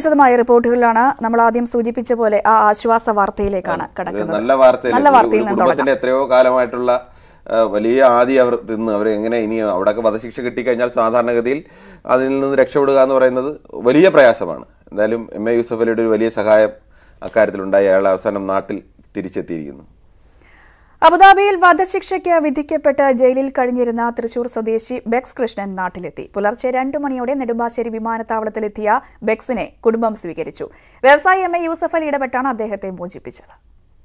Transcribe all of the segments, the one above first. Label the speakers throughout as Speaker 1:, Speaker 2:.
Speaker 1: വിശദമായ റിപ്പോർട്ടുകളിലാണ് നമ്മൾ ആദ്യം സൂചിപ്പിച്ച പോലെ ആ ആശ്വാസ വാർത്തയിലേക്കാണ്
Speaker 2: ഒരു
Speaker 1: കടക്കുന്നത്
Speaker 2: നല്ല വാർത്തയിൽ
Speaker 1: നല്ല
Speaker 2: ഒരു-
Speaker 1: വാർത്തയിൽ
Speaker 2: ഒരു
Speaker 1: നിന്ന് തുടങ്ങാം
Speaker 2: കുടുംബത്തിന്റെ എത്രയോ കാലമായിട്ടുള്ള ആ, വലിയ ആദി അവർ തിന്ന് അവർ എങ്ങനെ ഇനി അവിടെയൊക്കെ വധശിക്ഷ കിട്ടിക്കഴിഞ്ഞാൽ സാധാരണഗതിയിൽ അതിൽ നിന്ന് രക്ഷപ്പെടുക എന്ന് പറയുന്നത് വലിയ പ്രയാസമാണ് എന്തായാലും എം എ യൂസഫ് അലിയുടെ ഒരു വലിയ സഹായം അക്കാര്യത്തിലുണ്ടായി അയാൾ അവസാനം നാട്ടിൽ തിരിച്ചെത്തിയിരിക്കുന്നു
Speaker 1: അബുദാബിയിൽ വധശിക്ഷയ്ക്ക് വിധിക്കപ്പെട്ട് ജയിലിൽ കഴിഞ്ഞിരുന്ന തൃശൂർ സ്വദേശി ബെക്സ് കൃഷ്ണൻ നാട്ടിലെത്തി പുലർച്ചെ രണ്ടു മണിയോടെ നെടുമ്പാശ്ശേരി വിമാനത്താവളത്തിലെത്തിയ ബെക്സിനെ കുടുംബം സ്വീകരിച്ചു വ്യവസായി എം എ യൂസഫ് അലി ഇടപെട്ടാണ് അദ്ദേഹത്തെ മോചിപ്പിച്ചത്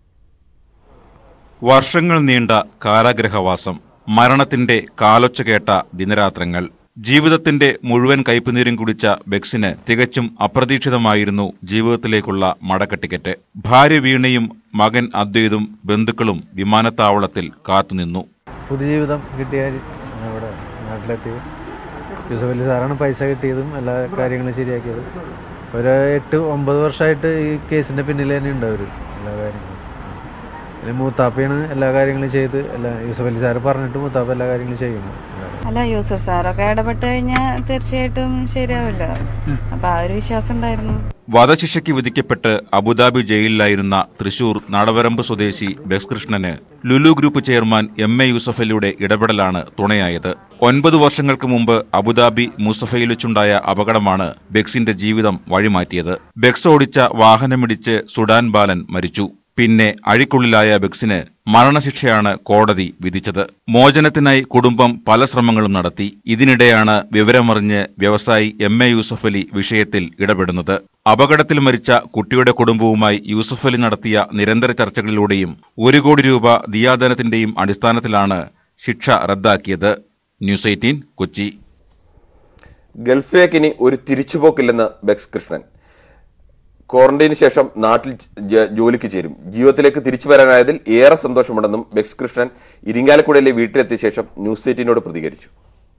Speaker 3: വർഷങ്ങൾ നീണ്ട കാരാഗ്രഹവാസം മരണത്തിന്റെ കാലൊച്ച കേട്ട ദിനരാത്രങ്ങൾ ജീവിതത്തിന്റെ മുഴുവൻ കയ്പുനീരും കുടിച്ച ബെക്സിന് തികച്ചും അപ്രതീക്ഷിതമായിരുന്നു ജീവിതത്തിലേക്കുള്ള മടക്കട്ടിക്കറ്റ് ഭാര്യ വീണയും മകൻ അദ്വൈതും ബന്ധുക്കളും വിമാനത്താവളത്തിൽ കാത്തുനിന്നു
Speaker 4: പുതുജീവിതം കിട്ടിയാൽ ഇവിടെ നാട്ടിലെത്തി യൂസഫ് അലി സാറാണ് പൈസ കിട്ടിയതും എല്ലാ കാര്യങ്ങളും ശരിയാക്കിയതും ഒരു എട്ട് ഒമ്പത് വർഷമായിട്ട് ഈ കേസിന്റെ പിന്നിൽ തന്നെ ഉണ്ട് അവർ എല്ലാ കാര്യങ്ങളും പിന്നെ മൂത്താപ്പയാണ് എല്ലാ കാര്യങ്ങളും ചെയ്ത് എല്ലാ യൂസഫ് അലി സാറ് പറഞ്ഞിട്ട് മൂത്താപ്പ എല്ലാ കാര്യങ്ങളും ചെയ്യുന്നു
Speaker 5: അല്ല യൂസഫ് സാറൊക്കെ ഇടപെട്ട് കഴിഞ്ഞാൽ തീർച്ചയായിട്ടും ശരിയാവില്ല അപ്പൊ ആ ഒരു വിശ്വാസം ഉണ്ടായിരുന്നു
Speaker 3: വധശിക്ഷയ്ക്ക് വിധിക്കപ്പെട്ട് അബുദാബി ജയിലിലായിരുന്ന തൃശൂർ നടവരമ്പ് സ്വദേശി ബെക്സ് കൃഷ്ണന് Lulu group chairman M A യൂസഫലിയുടെ ഇടപെടലാണ് തുണയായത് ഒൻപത് വർഷങ്ങൾക്ക് മുമ്പ് അബുദാബി മുസഫയിൽ വെച്ചുണ്ടായ അപകടമാണ് ബെക്സിന്റെ ജീവിതം വഴിമാറ്റിയത് ബെക്സ് ഓടിച്ച വാഹനമിടിച്ച് സുഡാൻ ബാലൻ മരിച്ചു പിന്നെ അഴിക്കുള്ളിലായ ബെക്സിന് മരണശിക്ഷയാണ് കോടതി വിധിച്ചത് മോചനത്തിനായി കുടുംബം പല ശ്രമങ്ങളും നടത്തി ഇതിനിടെയാണ് വിവരമറിഞ്ഞ് വ്യവസായി എം എ യൂസഫ് അലി വിഷയത്തിൽ ഇടപെടുന്നത് അപകടത്തിൽ മരിച്ച കുട്ടിയുടെ കുടുംബവുമായി യൂസഫ് അലി നടത്തിയ നിരന്തര ചർച്ചകളിലൂടെയും ഒരു കോടി രൂപ ദിയാദനത്തിന്റെയും അടിസ്ഥാനത്തിലാണ് ശിക്ഷ റദ്ദാക്കിയത് ന്യൂസ് എയ്റ്റീൻ കൊച്ചി
Speaker 2: ഗൾഫിലേക്ക് ഇനി ഒരു തിരിച്ചുപോക്കില്ലെന്ന് ബെക്സ് കൃഷ്ണൻ ക്വാറന്റൈന് ശേഷം നാട്ടിൽ ജ- ജോലിക്ക് ചേരും ജീവിതത്തിലേക്ക് തിരിച്ചു വരാനായതിൽ ഏറെ സന്തോഷമുണ്ടെന്നും ബെക്സ് കൃഷ്ണൻ ഇരിങ്ങാലക്കുടയിലെ വീട്ടിലെത്തിയ ശേഷം ന്യൂസ് എയ്റ്റീനോട് പ്രതികരിച്ചു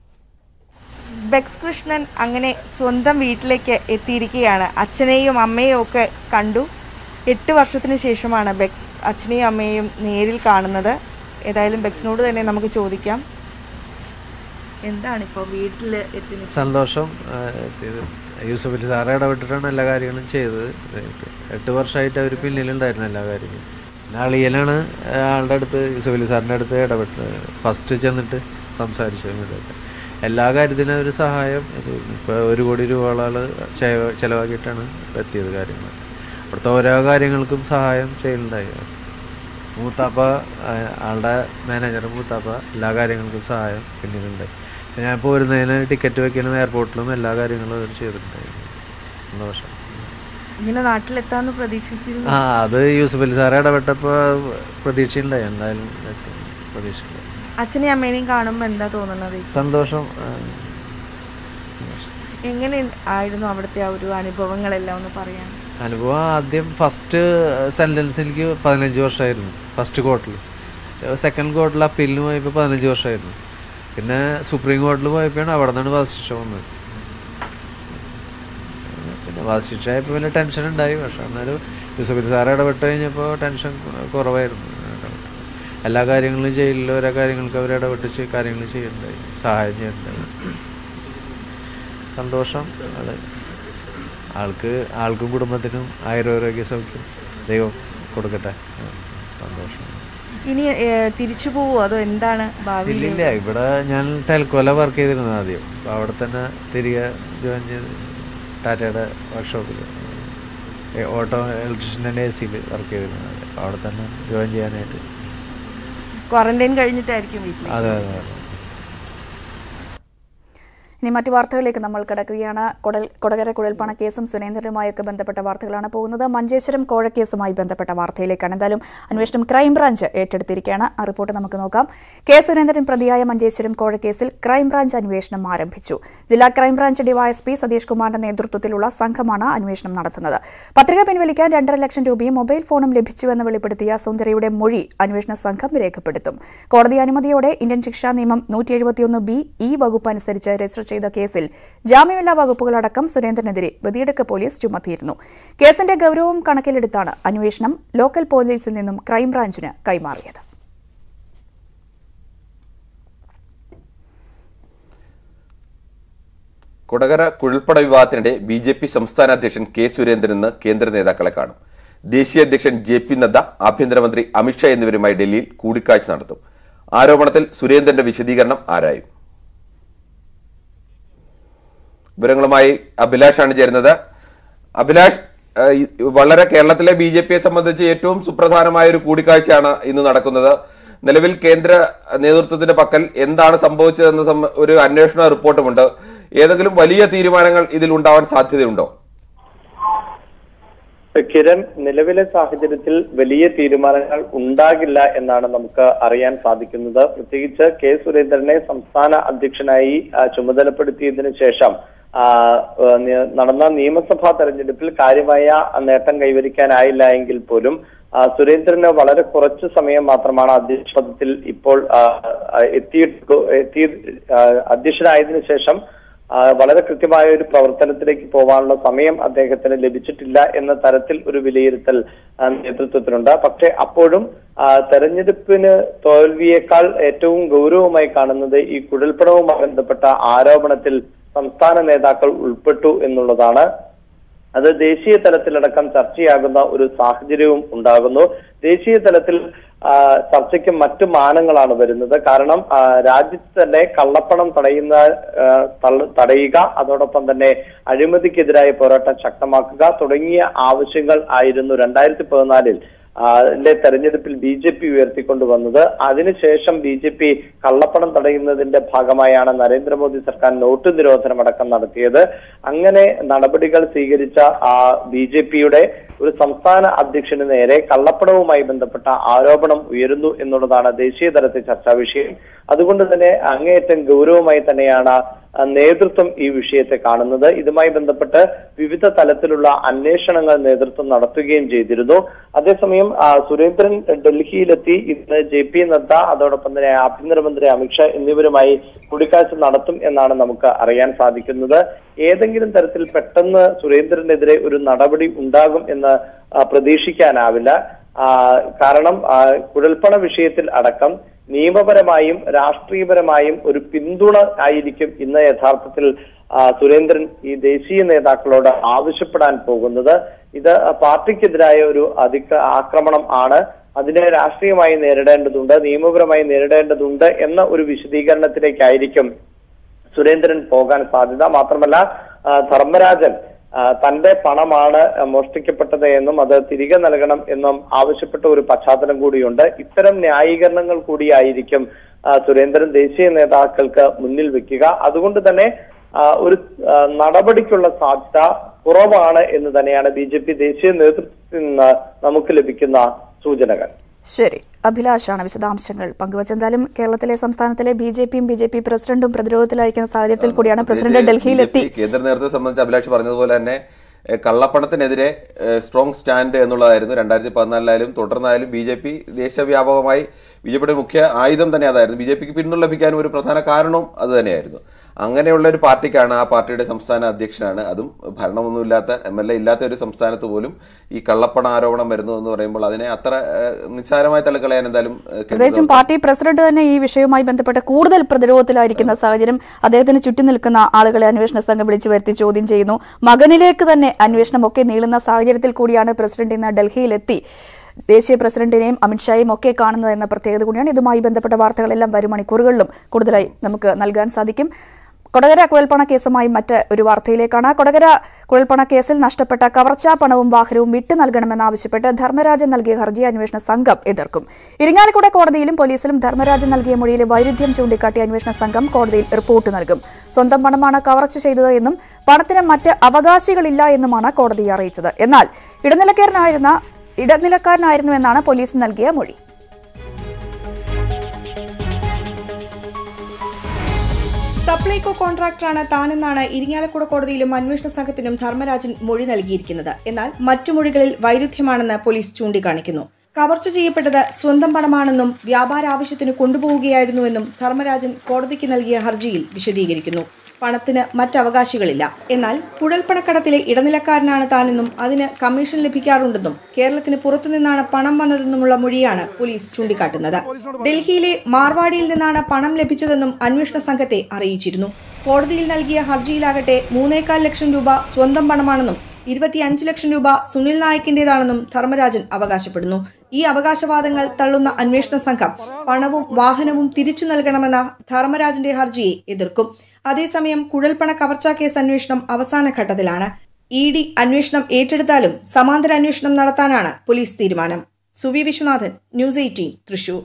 Speaker 6: ബെക്സ് കൃഷ്ണൻ അങ്ങനെ സ്വന്തം വീട്ടിലേക്ക് എത്തിയിരിക്കുകയാണ് അച്ഛനെയും അമ്മയും ഒക്കെ കണ്ടു എട്ട് വർഷത്തിന് ശേഷമാണ് ബെക്സ് അച്ഛനെയും അമ്മയെയും നേരിൽ കാണുന്നത് ഏതായാലും ബെക്സിനോട് തന്നെ നമുക്ക് ചോദിക്കാം എന്താണിപ്പോൾ വീട്ടിൽ എത്തി നിൽക്കുന്നത്?
Speaker 4: സന്തോഷം ആ, എത്തിയത് യൂസഫ് അലി സാറ് ഇടപെട്ടിട്ടാണ് എല്ലാ കാര്യങ്ങളും ചെയ്തത് എട്ട് വർഷമായിട്ട് അവർ പിന്നിലുണ്ടായിരുന്നു എല്ലാ കാര്യങ്ങളും പിന്നെ അളിയനാണ് ആളുടെ അടുത്ത് യൂസഫ് അലി സാറിൻ്റെ അടുത്ത് ഇടപെട്ട് ഫസ്റ്റ് ചെന്നിട്ട് സംസാരിച്ചു ഇങ്ങോട്ടൊക്കെ എല്ലാ കാര്യത്തിനും ഒരു സഹായം ഇത് ഇപ്പോൾ ഒരു കോടി രൂപകളാൾ ചിലവാക്കിയിട്ടാണ് ഇപ്പൊ എത്തിയത് കാര്യങ്ങൾ അവിടുത്തെ ഓരോ കാര്യങ്ങൾക്കും സഹായം ചെയ്യുന്നുണ്ടായി മൂത്താപ്പ ആ, ആളുടെ മാനേജർ മൂത്താപ്പ എല്ലാ കാര്യങ്ങൾക്കും സഹായം പിന്നിലുണ്ടായി ഞാൻ പോരുന്നതിന് ടിക്കറ്റ് വെക്കലും എയർപോർട്ടിലും എല്ലാ കാര്യങ്ങളും അവർ ചെയ്തിട്ടുണ്ടായിരുന്നു സന്തോഷം
Speaker 6: ഇങ്ങനെ നാട്ടിലെത്താമെന്ന് പ്രതീക്ഷിച്ചിരുന്നു
Speaker 4: ആ അത് യൂസഫ് അലി സാറെ ഇടപെട്ടപ്പോൾ പ്രതീക്ഷയുണ്ടായി എന്തായാലും എത്തും പ്രതീക്ഷയുണ്ടായി
Speaker 6: അച്ഛനെയും അമ്മേനെയും കാണുമ്പോൾ എന്താ തോന്നുന്നത്
Speaker 4: സന്തോഷം ആ,
Speaker 6: എങ്ങനെ ആയിരുന്നു അവിടുത്തെ ആ ഒരു അനുഭവങ്ങളെല്ലാം ഒന്ന് പറയാൻ
Speaker 4: അനുഭവം ആദ്യം ഫസ്റ്റ് സെൻറ്റൻസ് എനിക്ക് പതിനഞ്ച് വർഷമായിരുന്നു ഫസ്റ്റ് കോർട്ടിൽ സെക്കൻഡ് കോർട്ടിൽ അപ്പീലിന് പോയപ്പോൾ പതിനഞ്ച് വർഷമായിരുന്നു പിന്നെ സുപ്രീം കോടതിയിൽ പോയപ്പോഴാണ് അവിടെ നിന്നാണ് വധശിക്ഷ വന്നത് പിന്നെ വധശിക്ഷ ആയപ്പോൾ വലിയ ടെൻഷൻ ഉണ്ടായി പക്ഷെ എന്നാലും യൂസഫ് സാറ് ഇടപെട്ട് കഴിഞ്ഞപ്പോൾ ടെൻഷൻ കുറവായിരുന്നു ഇടപെട്ട്. എല്ലാ കാര്യങ്ങളും ജയിലിൽ ഓരോ കാര്യങ്ങൾക്ക് അവർ ഇടപെട്ട് ചെയ്- കാര്യങ്ങൾ ചെയ്യുന്നുണ്ടായി സഹായം ചെയ്യുന്നുണ്ടായി സന്തോഷം ആള് ആൾക്ക് ആൾക്കും കുടുംബത്തിനും ആയുരാരോഗ്യ സൗഖ്യം ദൈവം കൊടുക്കട്ടെ ആ, സന്തോഷം
Speaker 6: ഇനി ഏഹ്, തിരിച്ചു പോവോ അതോ എന്താണ് ഭാവിയിൽ
Speaker 4: ഇല്ലില്ല ഇവിടെ ഞാൻ ടെൽക്കോല വർക്ക് ചെയ്തിരുന്നത് ആദ്യം അപ്പോൾ അവിടെ തന്നെ തിരികെ ജോയിൻ ചെയ്ത് ടാറ്റയുടെ വർക്ക്ഷോപ്പിൽ ഓട്ടോ ഇലക്ട്രീഷ്യൻ്റെ എ സിയിൽ വർക്ക് ചെയ്തിരുന്നത് അപ്പോൾ അവിടെ തന്നെ ജോയിൻ ചെയ്യാനായിട്ട്
Speaker 6: ക്വാറന്റൈൻ കഴിഞ്ഞിട്ടായിരിക്കും വീട്ടിൽ
Speaker 4: അതെ അതെ അതെ
Speaker 1: ഇനി മറ്റു വാർത്തകളിലേക്ക് നമ്മൾ കിടക്കുകയാണ് കൊടൽ കൊടകര കുഴൽപ്പണ കേസും സുരേന്ദ്രനുമായൊക്കെ ബന്ധപ്പെട്ട വാർത്തകളാണ് പോകുന്നത് മഞ്ചേശ്വരം കോഴക്കേസുമായി ബന്ധപ്പെട്ട വാർത്തയിലേക്കാണ് എന്തായാലും അന്വേഷണം ക്രൈംബ്രാഞ്ച് ഏറ്റെടുത്തിരിക്കുകയാണ് ആ റിപ്പോർട്ട് നമുക്ക് നോക്കാം കെ സുരേന്ദ്രൻ പ്രതിയായ മഞ്ചേശ്വരം കോഴക്കേസിൽ ക്രൈംബ്രാഞ്ച് അന്വേഷണം ആരംഭിച്ചു ജില്ലാ ക്രൈംബ്രാഞ്ച് ഡിവൈഎസ്പി സതീഷ് കുമാറിന്റെ നേതൃത്വത്തിലുള്ള സംഘമാണ് അന്വേഷണം നടത്തുന്നത് പത്രിക പിൻവലിക്കാൻ രണ്ടര ലക്ഷം രൂപയും മൊബൈൽ ഫോണും ലഭിച്ചുവെന്ന് വെളിപ്പെടുത്തിയ സുന്ദരയുടെ മൊഴി അന്വേഷണ സംഘം രേഖപ്പെടുത്തും കോടതി അനുമതിയോടെ ഇന്ത്യൻ ശിക്ഷാ നിയമം നൂറ്റി എഴുപത്തിയൊന്ന് ബി ഈ വകുപ്പ് അനുസരിച്ച് രജിസ്റ്റർ ചെയ്ത കേസിൽ ജാമ്യമില്ലാ വകുപ്പുകളടക്കം സുരേന്ദ്രനെതിരെ വെതിയെടുക്ക പോലീസ് ചുമത്തിയിരുന്നു കേസിന്റെ ഗൌരവം കണക്കിലെടുത്താണ് അന്വേഷണം ലോക്കൽ പോലീസിൽ നിന്നും ക്രൈംബ്രാഞ്ചിന് കൈമാറിയത്
Speaker 2: കൊടകര കുഴൽപ്പട വിവാദത്തിനിടെ ബി ജെ പി സംസ്ഥാന അധ്യക്ഷൻ കെ സുരേന്ദ്രൻ ഇന്ന് കേന്ദ്ര നേതാക്കളെ കാണും ദേശീയ അധ്യക്ഷൻ ജെ പി നദ്ദ ആഭ്യന്തരമന്ത്രി അമിത്ഷാ എന്നിവരുമായി ഡൽഹിയിൽ കൂടിക്കാഴ്ച നടത്തും ആരോപണത്തിൽ സുരേന്ദ്രന്റെ വിശദീകരണം ആരായും വിവരങ്ങളുമായി അഭിലാഷാണ് ചേരുന്നത് അഭിലാഷ് ഏഹ്, ഈ വളരെ കേരളത്തിലെ ബി ജെ പിയെ സംബന്ധിച്ച് ഏറ്റവും സുപ്രധാനമായ ഒരു കൂടിക്കാഴ്ചയാണ് ഇന്ന് നടക്കുന്നത് നിലവിൽ കേന്ദ്ര നേതൃത്വത്തിന്റെ പക്കൽ എന്താണ് സംഭവിച്ചതെന്ന് സംബ- ഒരു അന്വേഷണ റിപ്പോർട്ടുമുണ്ട് ഏതെങ്കിലും വലിയ തീരുമാനങ്ങൾ ഇതിൽ ഉണ്ടാവാൻ സാധ്യതയുണ്ടോ
Speaker 7: കിരൺ നിലവിലെ സാഹചര്യത്തിൽ വലിയ തീരുമാനങ്ങൾ ഉണ്ടാകില്ല എന്നാണ് നമുക്ക് അറിയാൻ സാധിക്കുന്നത് പ്രത്യേകിച്ച് കെ സുരേന്ദ്രനെ സംസ്ഥാന അധ്യക്ഷനായി ആ, ചുമതലപ്പെടുത്തിയതിനു ശേഷം ആ, ആ, നി- നടന്ന നിയമസഭാ തെരഞ്ഞെടുപ്പിൽ കാര്യമായ നേട്ടം കൈവരിക്കാനായില്ല എങ്കിൽ പോലും ആ, സുരേന്ദ്രന് വളരെ കുറച്ചു സമയം മാത്രമാണ് അധ്യക്ഷ പദത്തിൽ ഇപ്പോൾ ആ, ആ, എത്തിയിട്ട് എത്തി ആ, അധ്യക്ഷനായതിനു ശേഷം ആ, വളരെ കൃത്യമായ ഒരു പ്രവർത്തനത്തിലേക്ക് പോകാനുള്ള സമയം അദ്ദേഹത്തിന് ലഭിച്ചിട്ടില്ല എന്ന തരത്തിൽ ഒരു വിലയിരുത്തൽ ആ, നേതൃത്വത്തിനുണ്ട് പക്ഷേ അപ്പോഴും ആ, തെരഞ്ഞെടുപ്പിന് തോൽവിയേക്കാൾ ഏറ്റവും ഗൗരവമായി കാണുന്നത് ഈ കുഴൽപ്പണവുമായി ബന്ധപ്പെട്ട ആരോപണത്തിൽ സംസ്ഥാന നേതാക്കൾ ഉൾപ്പെട്ടു എന്നുള്ളതാണ് അത് ദേശീയ തലത്തിലടക്കം ചർച്ചയാകുന്ന ഒരു സാഹചര്യവും ഉണ്ടാകുന്നു ദേശീയ തലത്തിൽ ആ, ചർച്ചയ്ക്ക് മറ്റു മാനങ്ങളാണ് വരുന്നത് കാരണം ആ, രാജ്യത്ത് തന്നെ കള്ളപ്പണം തടയുന്ന ആ, തള്ള- തടയുക അതോടൊപ്പം തന്നെ അഴിമതിക്കെതിരായ പോരാട്ടം ശക്തമാക്കുക തുടങ്ങിയ ആവശ്യങ്ങൾ ആയിരുന്നു രണ്ടായിരത്തി പതിനാലിൽ ലെ തെരഞ്ഞെടുപ്പിൽ ബി ജെ പി ഉയർത്തിക്കൊണ്ടുവന്നത് അതിനുശേഷം ബി ജെ പി കള്ളപ്പണം തടയുന്നതിന്റെ ഭാഗമായാണ് നരേന്ദ്രമോദി സർക്കാർ നോട്ട് നിരോധനം അടക്കം നടത്തിയത് അങ്ങനെ നടപടികൾ സ്വീകരിച്ച ആ ബി ജെ പിയുടെ ഒരു സംസ്ഥാന അധ്യക്ഷന് നേരെ കള്ളപ്പണവുമായി ബന്ധപ്പെട്ട ആരോപണം ഉയരുന്നു എന്നുള്ളതാണ് ദേശീയ തലത്തിൽ ചർച്ചാ വിഷയം അതുകൊണ്ട് തന്നെ അങ്ങേയറ്റം ഗൗരവമായി തന്നെയാണ് ആ, നേതൃത്വം ഈ വിഷയത്തെ കാണുന്നത് ഇതുമായി ബന്ധപ്പെട്ട് വിവിധ തലത്തിലുള്ള അന്വേഷണങ്ങൾ നേതൃത്വം നടത്തുകയും ചെയ്തിരുന്നു അതേസമയം ആ, സുരേന്ദ്രൻ ഡൽഹിയിലെത്തി ഇന്ന് ജെ പി നദ്ദ അതോടൊപ്പം തന്നെ ആഭ്യന്തരമന്ത്രി അമിത്ഷാ എന്നിവരുമായി കൂടിക്കാഴ്ച നടത്തും എന്നാണ് നമുക്ക് അറിയാൻ സാധിക്കുന്നത് ഏതെങ്കിലും തരത്തിൽ പെട്ടെന്ന് സുരേന്ദ്രനെതിരെ ഒരു നടപടി ഉണ്ടാകും എന്ന് ആ, പ്രതീക്ഷിക്കാനാവില്ല ആ, കാരണം ആ, കുഴൽപ്പണ വിഷയത്തിൽ അടക്കം നിയമപരമായും രാഷ്ട്രീയപരമായും ഒരു പിന്തുണ ആയിരിക്കും ഇന്ന് യഥാർത്ഥത്തിൽ ആ, സുരേന്ദ്രൻ ഈ ദേശീയ നേതാക്കളോട് ആവശ്യപ്പെടാൻ പോകുന്നത് ഇത് പാർട്ടിക്കെതിരായ ഒരു അധിക ആക്രമണം ആണ് അതിനെ രാഷ്ട്രീയമായി നേരിടേണ്ടതുണ്ട് നിയമപരമായി നേരിടേണ്ടതുണ്ട് എന്ന ഒരു വിശദീകരണത്തിലേക്കായിരിക്കും സുരേന്ദ്രൻ പോകാൻ സാധ്യത മാത്രമല്ല ആ, ധർമ്മരാജൻ ആ, തന്റെ പണമാണ് മോഷ്ടിക്കപ്പെട്ടത് എന്നും അത് തിരികെ നൽകണം എന്നും ആവശ്യപ്പെട്ട ഒരു പശ്ചാത്തലം കൂടിയുണ്ട് ഇത്തരം ന്യായീകരണങ്ങൾ കൂടിയായിരിക്കും ആ, സുരേന്ദ്രൻ ദേശീയ നേതാക്കൾക്ക് മുന്നിൽ വെക്കുക അതുകൊണ്ട് തന്നെ ആ, ഒരു ആ, നടപടിക്കുള്ള സാധ്യത കുറവാണ് എന്ന് തന്നെയാണ് ബി ജെ പി ദേശീയ നേതൃത്വത്തിൽ നിന്ന് നമുക്ക് ലഭിക്കുന്ന സൂചനകൾ
Speaker 1: ശരി അഭിലാഷാണ് വിശദാംശങ്ങൾ പങ്കുവച്ചെന്തായാലും കേരളത്തിലെ സംസ്ഥാനത്തിലെ ബി ജെ പിയും ബി ജെ പി പ്രസിഡന്റും പ്രതിരോധത്തിലായിരിക്കുന്ന സാഹചര്യത്തിൽ കൂടിയാണ് പ്രസിഡന്റ്
Speaker 2: പ്രത്യേകിച്ച്
Speaker 1: ഡൽഹിയിലെത്തി
Speaker 2: BJP കേന്ദ്ര നേതൃത്വത്തെ സംബന്ധിച്ച് അഭിലാഷ് പറഞ്ഞതുപോലെ തന്നെ ഏഹ്, കള്ളപ്പണത്തിനെതിരെ സ്ട്രോങ് സ്റ്റാൻഡ് എന്നുള്ളതായിരുന്നു രണ്ടായിരത്തി പതിനാലിലായാലും തുടർന്നായാലും ബി ജെ പി ദേശവ്യാപകമായി ബി ജെ പിയുടെ മുഖ്യ ആയുധം തന്നെ അതായിരുന്നു ബി ജെ പിക്ക് പിന്തുണ ലഭിക്കാനും ഒരു പ്രധാന കാരണവും അത് തന്നെയായിരുന്നു അങ്ങനെയുള്ള ഒരു പാർട്ടിക്കാണ് ആ പാർട്ടിയുടെ സംസ്ഥാന അധ്യക്ഷനാണ് അതും ഭരണമൊന്നുമില്ലാത്ത എം എൽ എ ഇല്ലാത്ത ഒരു സംസ്ഥാനത്ത് പോലും ഈ കള്ളപ്പണ ആരോപണം വരുന്നു എന്ന് പറയുമ്പോൾ അതിനെ അത്ര ഏഹ്, നിസ്സാരമായി തള്ളിക്കളയാൻ എന്തായാലും ഏഹ്, കേന്ദ്ര
Speaker 1: പ്രത്യേകിച്ചും പാർട്ടി പ്രസിഡന്റ് തന്നെ ഈ വിഷയവുമായി ബന്ധപ്പെട്ട് കൂടുതൽ പ്രതിരോധത്തിലായിരിക്കുന്ന സാഹചര്യം അദ്ദേഹത്തിന് ചുറ്റി നിൽക്കുന്ന ആളുകളെ അന്വേഷണ സംഘം വിളിച്ചു വരുത്തി ചോദ്യം ചെയ്യുന്നു മകനിലേക്ക് തന്നെ അന്വേഷണം ഒക്കെ നീളുന്ന സാഹചര്യത്തിൽ കൂടിയാണ് പ്രസിഡന്റ് ഇന്ന് ഡൽഹിയിലെത്തി ദേശീയ പ്രസിഡന്റിനെയും അമിത്ഷായും ഒക്കെ കാണുന്നത് എന്ന പ്രത്യേകത കൂടിയാണ് ഇതുമായി ബന്ധപ്പെട്ട വാർത്തകളെല്ലാം വരും മണിക്കൂറുകളിലും കൂടുതലായി നമുക്ക് നൽകാൻ സാധിക്കും കൊടകര കുഴൽപ്പണ കേസുമായി മറ്റ് ഒരു വാർത്തയിലേക്കാണ് കൊടകര കുഴൽപ്പണ കേസിൽ നഷ്ടപ്പെട്ട കവർച്ചാ പണവും വാഹനവും വിട്ടു നൽകണമെന്നാവശ്യപ്പെട്ട് ധർമ്മരാജൻ നൽകിയ ഹർജി അന്വേഷണ സംഘം എതിർക്കും ഇരിങ്ങാലക്കുട കോടതിയിലും പോലീസിലും ധർമ്മരാജൻ നൽകിയ മൊഴിയിലെ വൈരുദ്ധ്യം ചൂണ്ടിക്കാട്ടി അന്വേഷണ സംഘം കോടതിയിൽ റിപ്പോർട്ട് നൽകും സ്വന്തം പണമാണ് കവർച്ച ചെയ്തത് എന്നും പണത്തിന് മറ്റ് അവകാശികളില്ല എന്നുമാണ് കോടതി അറിയിച്ചത് എന്നാൽ ഇടനിലക്കാരനായിരുന്ന ഇടനിലക്കാരനായിരുന്നു എന്നാണ് പോലീസ് നൽകിയ മൊഴി
Speaker 8: സപ്ലൈകോ കോൺട്രാക്ടറാണ് താനെന്നാണ് ഇരിങ്ങാലക്കുട കോടതിയിലും അന്വേഷണ സംഘത്തിനും ധർമ്മരാജൻ മൊഴി നൽകിയിരിക്കുന്നത് എന്നാൽ മറ്റു മൊഴികളിൽ വൈരുദ്ധ്യമാണെന്ന് പോലീസ് ചൂണ്ടിക്കാണിക്കുന്നു കവർച്ച ചെയ്യപ്പെട്ടത് സ്വന്തം പണമാണെന്നും വ്യാപാര ആവശ്യത്തിന് കൊണ്ടുപോവുകയായിരുന്നുവെന്നും ധർമ്മരാജൻ കോടതിക്ക് നൽകിയ ഹർജിയിൽ വിശദീകരിക്കുന്നു പണത്തിന് മറ്റവകാശികളില്ല എന്നാൽ കുഴൽപ്പണക്കടത്തിലെ ഇടനിലക്കാരനാണ് താനെന്നും അതിന് കമ്മീഷൻ ലഭിക്കാറുണ്ടെന്നും കേരളത്തിന് പുറത്തുനിന്നാണ് പണം വന്നതെന്നുമുള്ള മൊഴിയാണ് പോലീസ് ചൂണ്ടിക്കാട്ടുന്നത് ഡൽഹിയിലെ മാർവാഡിയിൽ നിന്നാണ് പണം ലഭിച്ചതെന്നും അന്വേഷണ സംഘത്തെ അറിയിച്ചിരുന്നു കോടതിയിൽ നൽകിയ ഹർജിയിലാകട്ടെ മൂന്നേകാൽ ലക്ഷം രൂപ സ്വന്തം പണമാണെന്നും ഇരുപത്തിയഞ്ച് ലക്ഷം രൂപ സുനിൽ നായക്കിന്റേതാണെന്നും ധർമ്മരാജൻ അവകാശപ്പെടുന്നു ഈ അവകാശവാദങ്ങൾ തള്ളുന്ന അന്വേഷണ സംഘം പണവും വാഹനവും തിരിച്ചു നൽകണമെന്ന ധർമ്മരാജന്റെ ഹർജിയെ എതിർക്കും അതേസമയം കുഴൽപ്പണ കവർച്ചാ കേസ് അന്വേഷണം അവസാന ഘട്ടത്തിലാണ് ഇ ഡി അന്വേഷണം ഏറ്റെടുത്താലും സമാന്തര അന്വേഷണം നടത്താനാണ് പോലീസ് തീരുമാനം സുവി വിശ്വനാഥൻ ന്യൂസ് എയ്റ്റീൻ തൃശൂർ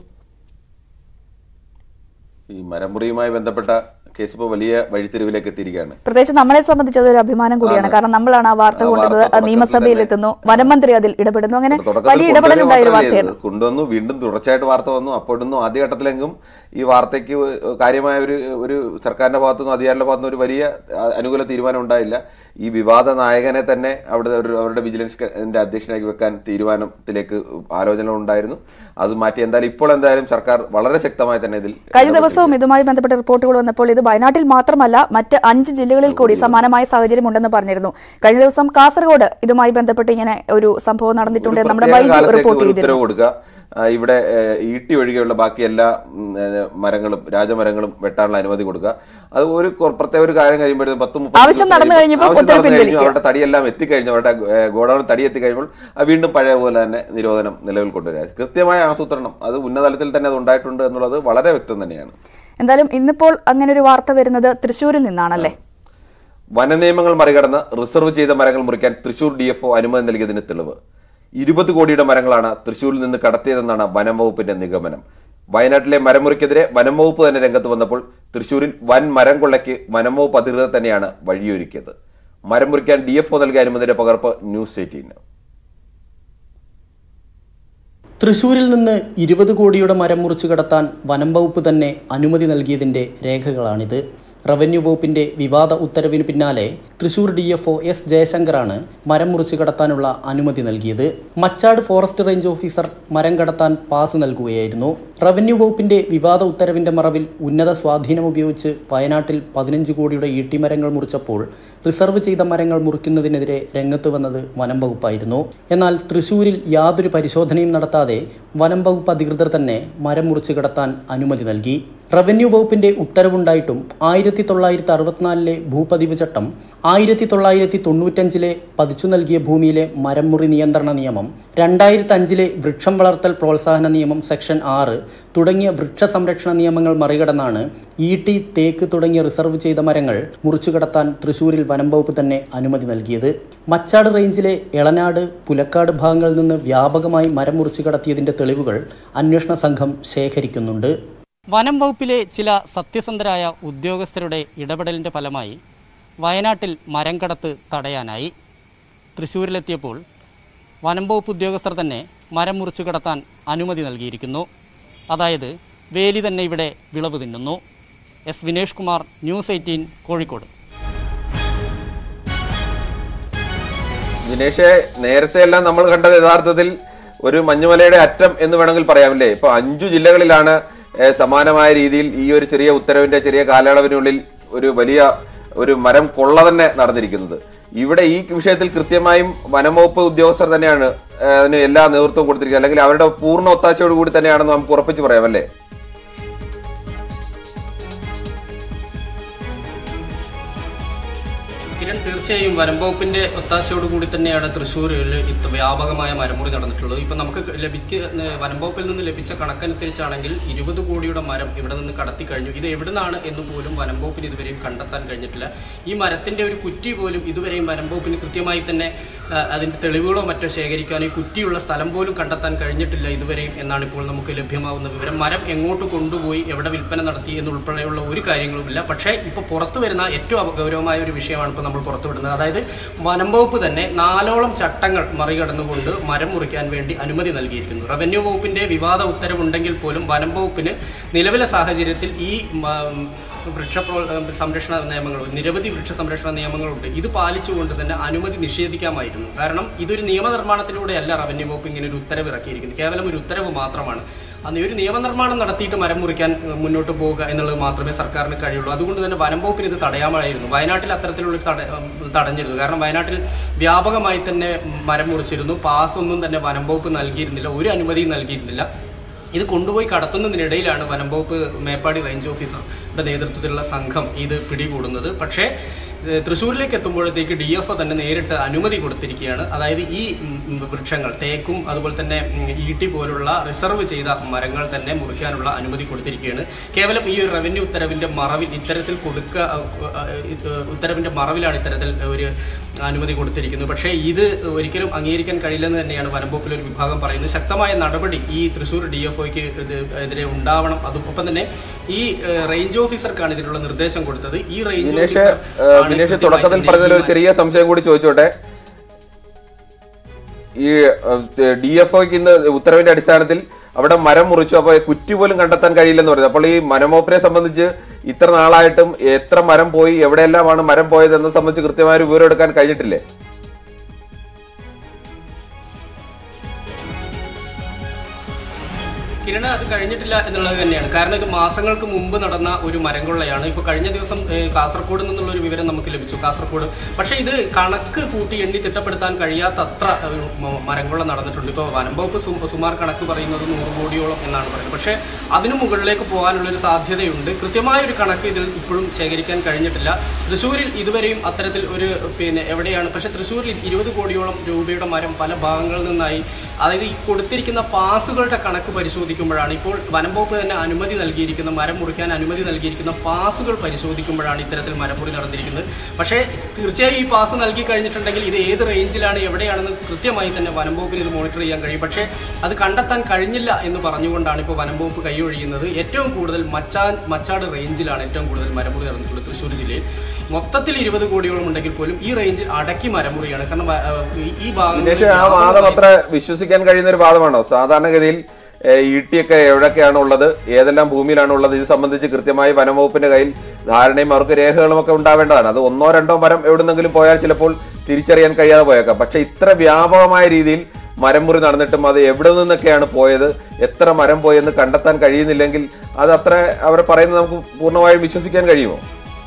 Speaker 2: ഈ മരമുറിയുമായി ബന്ധപ്പെട്ട കേസ് ഇപ്പോൾ വലിയ വഴിത്തിരിവിലേക്ക് എത്തിയിരിക്കുകയാണ്
Speaker 1: പ്രത്യേകിച്ച് നമ്മളെ സംബന്ധിച്ച് അതൊരു അഭിമാനം കൂടിയാണ് കാരണം നമ്മളാണ് ആ വാർത്ത
Speaker 2: ആ വാർത്ത
Speaker 1: കൊണ്ടുവന്നത്
Speaker 2: തുടക്കത്തിൽ
Speaker 1: നിയമസഭയിൽ
Speaker 2: തന്നെ-
Speaker 1: എത്തുന്നു വനമന്ത്രി അതിൽ ഇടപെടുന്നു അങ്ങനെ
Speaker 2: തുടക്കത്തിൽ
Speaker 1: വലിയ ഇടപെടലുണ്ടായ ഒരു
Speaker 2: കൊണ്ടുവരിക
Speaker 1: വാർത്തയായിരുന്നു
Speaker 2: മാത്രമല്ല ചെയ്തത്. കൊണ്ടുവന്നു വീണ്ടും തുടർച്ചയായിട്ട് വാർത്ത വന്നു അപ്പോഴൊന്നും ആദ്യഘട്ടത്തിലെങ്കിലും ഈ വാർത്തയ്ക്ക് കാര്യമായ ഒരു ഒരു സർക്കാരിന്റെ ഭാഗത്തുനിന്നും അധികാരിയുടെ ഭാഗത്തുനിന്നും ഒരു വലിയ ആ, അനുകൂല തീരുമാനം ഉണ്ടായില്ല ഈ വിവാദ നായകനെ തന്നെ അവിടെ ഒരു അവരുടെ വിജിലൻസ് ന്റെ അധ്യക്ഷനാക്കി വെക്കാൻ തീരുമാനത്തിലേക്ക് ആലോചന ഉണ്ടായിരുന്നു അത് മാറ്റി എന്തായാലും ഇപ്പോൾ എന്തായാലും സർക്കാർ വളരെ ശക്തമായി തന്നെ ഇതിൽ
Speaker 1: കഴിഞ്ഞ ദിവസവും ഇതുമായി ബന്ധപ്പെട്ട റിപ്പോർട്ടുകൾ വന്നപ്പോൾ ഇത് വയനാട്ടിൽ മാത്രമല്ല മറ്റ് അഞ്ച് ജില്ലകളിൽ കൂടി സമാനമായ സാഹചര്യം ഉണ്ടെന്ന് പറഞ്ഞിരുന്നു കഴിഞ്ഞ ദിവസം കാസർഗോഡ് ഇതുമായി ബന്ധപ്പെട്ട് ഇങ്ങനെ ഒരു സംഭവം നടന്നിട്ടുണ്ട്
Speaker 2: ഒരു
Speaker 1: നമ്മുടെ
Speaker 2: പ്രത്യേക
Speaker 1: ബൈജു
Speaker 2: കാലത്തേക്ക്
Speaker 1: റിപ്പോർട്ട്
Speaker 2: ഒരു
Speaker 1: ചെയ്തിരുന്നു
Speaker 2: ഉത്തരവ് കൊടുക്കുക ആ, ഇവിടെ ഏ, ഈട്ടി ഒഴികെയുള്ള ബാക്കി എല്ലാ ഉം, ഏ, മരങ്ങളും രാജമരങ്ങളും വെട്ടാനുള്ള അനുമതി കൊടുക്കുക അത് ഒരു കൊ- പ്രത്യേക ഒരു കാര്യം കഴിയുമ്പോഴത്തേക്കും പത്ത് മുപ്പത്
Speaker 1: ആവശ്യം
Speaker 2: ദിവസം
Speaker 1: നടന്നു
Speaker 2: കഴിയുമ്പോൾ-
Speaker 1: കഴിഞ്ഞപ്പോൾ
Speaker 2: ആവശ്യം
Speaker 1: ഉത്തരവ്
Speaker 2: നടന്നു കഴിഞ്ഞു
Speaker 1: പിൻവലിക്കുക.
Speaker 2: അവരുടെ തടിയെല്ലാം എത്തിക്കഴിഞ്ഞു അവരുടെ ഗോഡൌൺ തടി എത്തിക്കഴിയുമ്പോൾ അത് വീണ്ടും പഴയ പോലെ തന്നെ നിരോധനം നിലവിൽ കൊണ്ടുവരിക കൃത്യമായ ആസൂത്രണം അത് ഉന്നതതലത്തിൽ തന്നെ അത് ഉണ്ടായിട്ടുണ്ട് എന്നുള്ളത് വളരെ വ്യക്തം തന്നെയാണ്
Speaker 1: എന്തായാലും ഇന്നിപ്പോൾ അങ്ങനെ ഒരു വാർത്ത വരുന്നത് തൃശ്ശൂരിൽ നിന്നാണല്ലേ
Speaker 2: വനനിയമങ്ങൾ മറികടന്ന് റിസർവ് ചെയ്ത മരങ്ങൾ മുറിക്കാൻ തൃശൂർ ഡി എഫ് അനുമതി നൽകിയതിന് തെളിവ് ഇരുപത് കോടിയുടെ മരങ്ങളാണ് തൃശൂരിൽ നിന്ന് കടത്തിയതെന്നാണ് വനം വകുപ്പിന്റെ നിഗമനം വയനാട്ടിലെ മരമുറിക്കെതിരെ വനം വകുപ്പ് തന്നെ രംഗത്ത് വന്നപ്പോൾ തൃശൂരിൽ വൻ മരം കൊള്ളയ്ക്ക് വനം വകുപ്പ് അധികൃതർ തന്നെയാണ് വഴിയൊരുക്കിയത് മരം മുറിക്കാൻ ഡി എഫ് ഒ നൽകിയ അനുമതിയുടെ പകർപ്പ് ന്യൂസ് എയ്റ്റീന്
Speaker 9: തൃശൂരിൽ നിന്ന് ഇരുപത് കോടിയുടെ മരം മുറിച്ചു കടത്താൻ വനം വകുപ്പ് തന്നെ അനുമതി നൽകിയതിന്റെ രേഖകളാണിത് റവന്യൂ വകുപ്പിന്റെ വിവാദ ഉത്തരവിന് പിന്നാലെ Thrissur D F O S ജയശങ്കറാണ് മരം മുറിച്ചു കടത്താനുള്ള അനുമതി നൽകിയത് മച്ചാട് ഫോറസ്റ്റ് റേഞ്ച് ഓഫീസർ മരം കടത്താൻ പാസ് നൽകുകയായിരുന്നു റവന്യൂ വകുപ്പിന്റെ വിവാദ ഉത്തരവിന്റെ മറവിൽ ഉന്നത സ്വാധീനം ഉപയോഗിച്ച് വയനാട്ടിൽ പതിനഞ്ച് കോടിയുടെ ഈട്ടിമരങ്ങൾ മുറിച്ചപ്പോൾ റിസർവ് ചെയ്ത മരങ്ങൾ മുറിക്കുന്നതിനെതിരെ രംഗത്ത് വന്നത് വനം വകുപ്പായിരുന്നു എന്നാൽ തൃശൂരിൽ യാതൊരു പരിശോധനയും നടത്താതെ വനം വകുപ്പ് അധികൃതർ തന്നെ മരം മുറിച്ചു കടത്താൻ അനുമതി നൽകി റവന്യൂ വകുപ്പിന്റെ ഉത്തരവുണ്ടായിട്ടും ആയിരത്തി തൊള്ളായിരത്തി അറുപത്തിനാലിലെ ഭൂപതിവ് ചട്ടം ആയിരത്തി തൊള്ളായിരത്തി തൊണ്ണൂറ്റഞ്ചിലെ പതിച്ചു നൽകിയ ഭൂമിയിലെ മരം മുറി നിയന്ത്രണ നിയമം രണ്ടായിരത്തി അഞ്ചിലെ വൃക്ഷം വളർത്തൽ പ്രോത്സാഹന നിയമം സെക്ഷൻ ആറ് തുടങ്ങിയ വൃക്ഷ സംരക്ഷണ നിയമങ്ങൾ മറികടന്നാണ് ഈട്ടി തേക്ക് തുടങ്ങിയ റിസർവ് ചെയ്ത മരങ്ങൾ മുറിച്ചു കടത്താൻ തൃശൂരിൽ വനം വകുപ്പ് തന്നെ അനുമതി നൽകിയത് മച്ചാട് റേഞ്ചിലെ എളനാട് പുലക്കാട് ഭാഗങ്ങളിൽ നിന്ന് വ്യാപകമായി മരം മുറിച്ചു കടത്തിയതിന്റെ തെളിവുകൾ അന്വേഷണ സംഘം ശേഖരിക്കുന്നുണ്ട് വനം വകുപ്പിലെ ചില സത്യസന്ധരായ ഉദ്യോഗസ്ഥരുടെ ഇടപെടലിന്റെ ഫലമായി വയനാട്ടിൽ മരം കടത്ത് തടയാനായി തൃശ്ശൂരിലെത്തിയപ്പോൾ വനം വകുപ്പ് ഉദ്യോഗസ്ഥർ തന്നെ മരം മുറിച്ചു കടത്താൻ അനുമതി നൽകിയിരിക്കുന്നു അതായത് വേലി തന്നെ ഇവിടെ വിളവ് തിന്നുന്നു S Vinesh Kumar news eighteen Kozhikode
Speaker 2: ദിനേഷെ നേരത്തെ എല്ലാം നമ്മൾ കണ്ടത് യഥാർത്ഥത്തിൽ ഒരു മഞ്ഞുമലയുടെ അറ്റം എന്ന് വേണമെങ്കിൽ പറയാമല്ലേ ഇപ്പൊ അഞ്ചു ജില്ലകളിലാണ് ഏഹ്, സമാനമായ രീതിയിൽ ഈ ഒരു ചെറിയ ഉത്തരവിന്റെ ചെറിയ കാലയളവിനുള്ളിൽ ഒരു വലിയ ഒരു മരം കൊള്ള തന്നെ നടന്നിരിക്കുന്നത് ഇവിടെ ഈ വിഷയത്തിൽ കൃത്യമായും വനംവകുപ്പ് ഉദ്യോഗസ്ഥർ തന്നെയാണ് ഏഹ്, അതിന് എല്ലാ നേതൃത്വവും കൊടുത്തിരിക്കുന്നത് അല്ലെങ്കിൽ അവരുടെ പൂർണ്ണ ഒത്താശയോട് കൂടി തന്നെയാണെന്ന് നമുക്ക് ഉറപ്പിച്ച് പറയാമല്ലേ
Speaker 9: കിരൺ തീർച്ചയായും വനം വകുപ്പിന്റെ ഒത്താശയോട് കൂടി തന്നെയാണ് തൃശ്ശൂരിൽ ഇത് വ്യാപകമായ മരമുറി നടന്നിട്ടുള്ളത് ഇപ്പൊ നമുക്ക് ലഭിക്ക വനം വകുപ്പിൽ നിന്ന് ലഭിച്ച കണക്കനുസരിച്ചാണെങ്കിൽ ഇരുപത് കോടിയുടെ മരം ഇവിടെ നിന്ന് കടത്തി കഴിഞ്ഞു ഇത് എവിടുന്നാണ് എന്ന് പോലും വനം വകുപ്പിന് ഇതുവരെയും കണ്ടെത്താൻ കഴിഞ്ഞിട്ടില്ല ഈ മരത്തിന്റെ ഒരു കുറ്റി പോലും ഇതുവരെയും വനം വകുപ്പിന് കൃത്യമായി തന്നെ ആ, അതിന്റെ തെളിവുകളോ മറ്റോ ശേഖരിക്കാനോ ഈ കുറ്റിയുള്ള സ്ഥലം പോലും കണ്ടെത്താൻ കഴിഞ്ഞിട്ടില്ല ഇതുവരെയും എന്നാണ് ഇപ്പോൾ നമുക്ക് ലഭ്യമാവുന്ന വിവരം മരം എങ്ങോട്ട് കൊണ്ടുപോയി എവിടെ വിൽപ്പന നടത്തി എന്നുൾപ്പെടെയുള്ള ഒരു കാര്യങ്ങളുമില്ല പക്ഷേ ഇപ്പോൾ പുറത്തു വരുന്ന ഏറ്റവും അപ- ഗൗരവമായ ഒരു വിഷയമാണ് ഇപ്പോൾ നമ്മൾ പുറത്തുവിടുന്നത് അതായത് വനം വകുപ്പ് തന്നെ നാലോളം ചട്ടങ്ങൾ മറികടന്നുകൊണ്ട് മരം മുറിക്കാൻ വേണ്ടി അനുമതി നൽകിയിരിക്കുന്നു റവന്യൂ വകുപ്പിന്റെ വിവാദ ഉത്തരവുണ്ടെങ്കിൽ പോലും വനം വകുപ്പിന് നിലവിലെ സാഹചര്യത്തിൽ ഈ മ- വൃക്ഷ പ്രോ- സംരക്ഷണ നിയമങ്ങൾ നിരവധി വൃക്ഷ സംരക്ഷണ നിയമങ്ങളുണ്ട് ഇത് പാലിച്ചുകൊണ്ട് തന്നെ അനുമതി നിഷേധിക്കാമായിരുന്നു കാരണം ഇതൊരു നിയമനിർമ്മാണത്തിലൂടെയല്ല റവന്യൂ വകുപ്പ് ഇങ്ങനെ ഒരു ഉത്തരവ് ഇറക്കിയിരിക്കുന്നത് കേവലം ഒരു ഉത്തരവ് മാത്രമാണ് അന്ന് ഈ ഒരു നിയമനിർമ്മാണം നടത്തിയിട്ട് മരം മുറിക്കാൻ ഏഹ്, മുന്നോട്ട് പോവുക എന്നുള്ളത് മാത്രമേ സർക്കാരിന് കഴിയുള്ളൂ അതുകൊണ്ട് തന്നെ വനം വകുപ്പിന് ഇത് തടയാമായിരുന്നു വയനാട്ടിൽ അത്തരത്തിലുള്ള ഒരു തട ഏഹ്, തടഞ്ഞിരുന്നു കാരണം വയനാട്ടിൽ വ്യാപകമായി തന്നെ മരം മുറിച്ചിരുന്നു പാസ് ഒന്നും തന്നെ വനം വകുപ്പ് നൽകിയിരുന്നില്ല ഒരു അനുമതിയും നൽകിയിരുന്നില്ല
Speaker 10: ഇത് കൊണ്ടുപോയി കടത്തുന്നതിനിടയിലാണ് വനം വകുപ്പ് മേപ്പാടി റേഞ്ച് ഓഫീസറുടെ നേതൃത്വത്തിലുള്ള സംഘം ഇത് പിടികൂടുന്നത് പക്ഷേ ഏഹ്, തൃശ്ശൂരിലേക്ക് എത്തുമ്പോഴത്തേക്ക് ഡി എഫ് ഒ തന്നെ നേരിട്ട് അനുമതി കൊടുത്തിരിക്കുകയാണ് അതായത് ഈ ഉം, ഉം, വൃക്ഷങ്ങൾ തേക്കും അതുപോലെ തന്നെ ഉം, ഈട്ടി പോലുള്ള റിസർവ് ചെയ്ത മരങ്ങൾ തന്നെ മുറിക്കാനുള്ള അനുമതി കൊടുത്തിരിക്കുകയാണ് കേവലം ഈ ഒരു റവന്യൂ ഉത്തരവിന്റെ മറവിൽ ഇത്തരത്തിൽ കൊടുക്ക അഹ്, അഹ്, ഇത് ഉത്തരവിന്റെ മറവിലാണ് ഇത്തരത്തിൽ ഒരു അനുമതി കൊടുത്തിരിക്കുന്നത് പക്ഷേ ഇത് ഒരിക്കലും അംഗീകരിക്കാൻ കഴിയില്ലെന്ന് തന്നെയാണ് വനംവകുപ്പിലെ ഒരു വിഭാഗം പറയുന്നത് ശക്തമായ നടപടി ഈ തൃശ്ശൂർ ഡി എഫ് ഒക്ക് എതിരെ ഉണ്ടാവണം അതോടൊപ്പം തന്നെ ഈ ഏഹ്, റേഞ്ച് ഓഫീസർക്കാണ് ഇതിനുള്ള നിർദ്ദേശം കൊടുത്തത് ഈ റേഞ്ച്
Speaker 2: ദിനേശ്
Speaker 10: ഓഫീസർ
Speaker 2: ഏഹ്,
Speaker 10: ആണ്
Speaker 2: ദിനേശ്
Speaker 10: കൃത്യമായി
Speaker 2: തുടക്കത്തിൽ
Speaker 10: ഇതിനെ
Speaker 2: പറഞ്ഞതിൽ ഒരു ചെറിയ സംശയം കൂടി ചോദിച്ചോട്ടെ ഈ ഡി എഫ് ഒക്ക് ഇന്ന് ഉത്തരവിന്റെ അടിസ്ഥാനത്തിൽ അവിടെ മരം മുറിച്ചു അപ്പോൾ കുറ്റി പോലും കണ്ടെത്താൻ കഴിയില്ലെന്ന് പറയുന്നത് അപ്പോൾ ഈ വനംവകുപ്പിനെ സംബന്ധിച്ച് ഇത്ര നാളായിട്ടും എത്ര മരം പോയി എവിടെയെല്ലാമാണ് മരം പോയത് എന്നത് സംബന്ധിച്ച് കൃത്യമായ ഒരു വിവരം എടുക്കാൻ കഴിഞ്ഞിട്ടില്ലേ
Speaker 10: കിരണ അത് കഴിഞ്ഞിട്ടില്ല എന്നുള്ളത് തന്നെയാണ് കാരണം ഇത് മാസങ്ങൾക്ക് മുമ്പ് നടന്ന ഒരു മരം കൊള്ളയാണ് ഇപ്പോൾ കഴിഞ്ഞ ദിവസം ഏഹ്, കാസർഗോഡ് നിന്നുള്ള ഒരു വിവരം നമുക്ക് ലഭിച്ചു കാസർഗോഡ് പക്ഷേ ഇത് കണക്ക് കൂട്ടി എണ്ണി തിട്ടപ്പെടുത്താൻ കഴിയാത്ത അത്ര ഒരു മ- മരം കൊള്ള നടന്നിട്ടുണ്ട് ഇപ്പോൾ വനം വകുപ്പ് സു- സുമാർ കണക്ക് പറയുന്നത് നൂറ് കോടിയോളം എന്നാണ് പറയുന്നത് പക്ഷേ അതിനു മുകളിലേക്ക് പോകാനുള്ളൊരു സാധ്യതയുണ്ട് കൃത്യമായ ഒരു കണക്ക് ഇതിൽ ഇപ്പോഴും ശേഖരിക്കാൻ കഴിഞ്ഞിട്ടില്ല തൃശ്ശൂരിൽ ഇതുവരെയും അത്തരത്തിൽ ഒരു പിന്നെ എവിടെയാണ് പക്ഷേ തൃശ്ശൂരിൽ ഇരുപത് കോടിയോളം രൂപയുടെ മരം പല ഭാഗങ്ങളിൽ നിന്നായി അതായത് ഈ കൊടുത്തിരിക്കുന്ന പാസുകളുടെ കണക്ക് പരിശോധിക്കുമ്പോഴാണ് ഇപ്പോൾ വനം വകുപ്പ് തന്നെ അനുമതി നൽകിയിരിക്കുന്ന മരം മുറിക്കാൻ അനുമതി നൽകിയിരിക്കുന്ന പാസുകൾ പരിശോധിക്കുമ്പോഴാണ് ഇത്തരത്തിൽ മരമുറി നടന്നിരിക്കുന്നത് പക്ഷേ തീർച്ചയായും ഈ പാസ് നൽകി കഴിഞ്ഞിട്ടുണ്ടെങ്കിൽ ഇത് ഏത് റേഞ്ചിലാണ് എവിടെയാണെന്ന് കൃത്യമായി തന്നെ വനം വകുപ്പിന് ഇത് മോണിറ്റർ ചെയ്യാൻ കഴിയും പക്ഷേ അത് കണ്ടെത്താൻ കഴിഞ്ഞില്ല എന്ന് പറഞ്ഞുകൊണ്ടാണ് ഇപ്പോൾ വനം വകുപ്പ് കൈയൊഴിയുന്നത് ഏറ്റവും കൂടുതൽ മച്ചാൻ മച്ചാട് റേഞ്ചിലാണ് ഏറ്റവും കൂടുതൽ മരമുറി നടന്നിട്ടുള്ളത് തൃശ്ശൂർ ജില്ലയിൽ മൊത്തത്തിൽ ഇരുപത് കോടിയോളം ഉണ്ടെങ്കിൽ പോലും ഈ റേഞ്ചിൽ അടക്കി മരമുറിയാണ് കാരണം വ- ഈ- ഈ ഭാഗം
Speaker 2: ദിനേശ് ആ വാദം അത്ര വിശ്വസിക്കാൻ കഴിയുന്ന ഒരു വാദമാണോ സാധാരണഗതിയിൽ ഏഹ്, ഈട്ടിയൊക്കെ എവിടെയൊക്കെയാണ് ഉള്ളത് ഏതെല്ലാം ഭൂമിയിലാണ് ഉള്ളത് ഇത് സംബന്ധിച്ച് കൃത്യമായി വനംവകുപ്പിന്റെ കയ്യിൽ ധാരണയും അവർക്ക് രേഖകളും ഒക്കെ ഉണ്ടാവേണ്ടതാണ് അത് ഒന്നോ രണ്ടോ മരം എവിടുന്നെങ്കിലും പോയാൽ ചിലപ്പോൾ തിരിച്ചറിയാൻ കഴിയാതെ പോയേക്കാം പക്ഷെ ഇത്ര വ്യാപകമായ രീതിയിൽ മരംമുറി നടന്നിട്ടും അത് എവിടെ നിന്നൊക്കെയാണ് പോയത് എത്ര മരം പോയെന്ന് കണ്ടെത്താൻ കഴിയുന്നില്ലെങ്കിൽ അത് അത്ര അവർ പറയുന്നത് നമുക്ക് പൂർണ്ണമായും വിശ്വസിക്കാൻ കഴിയുമോ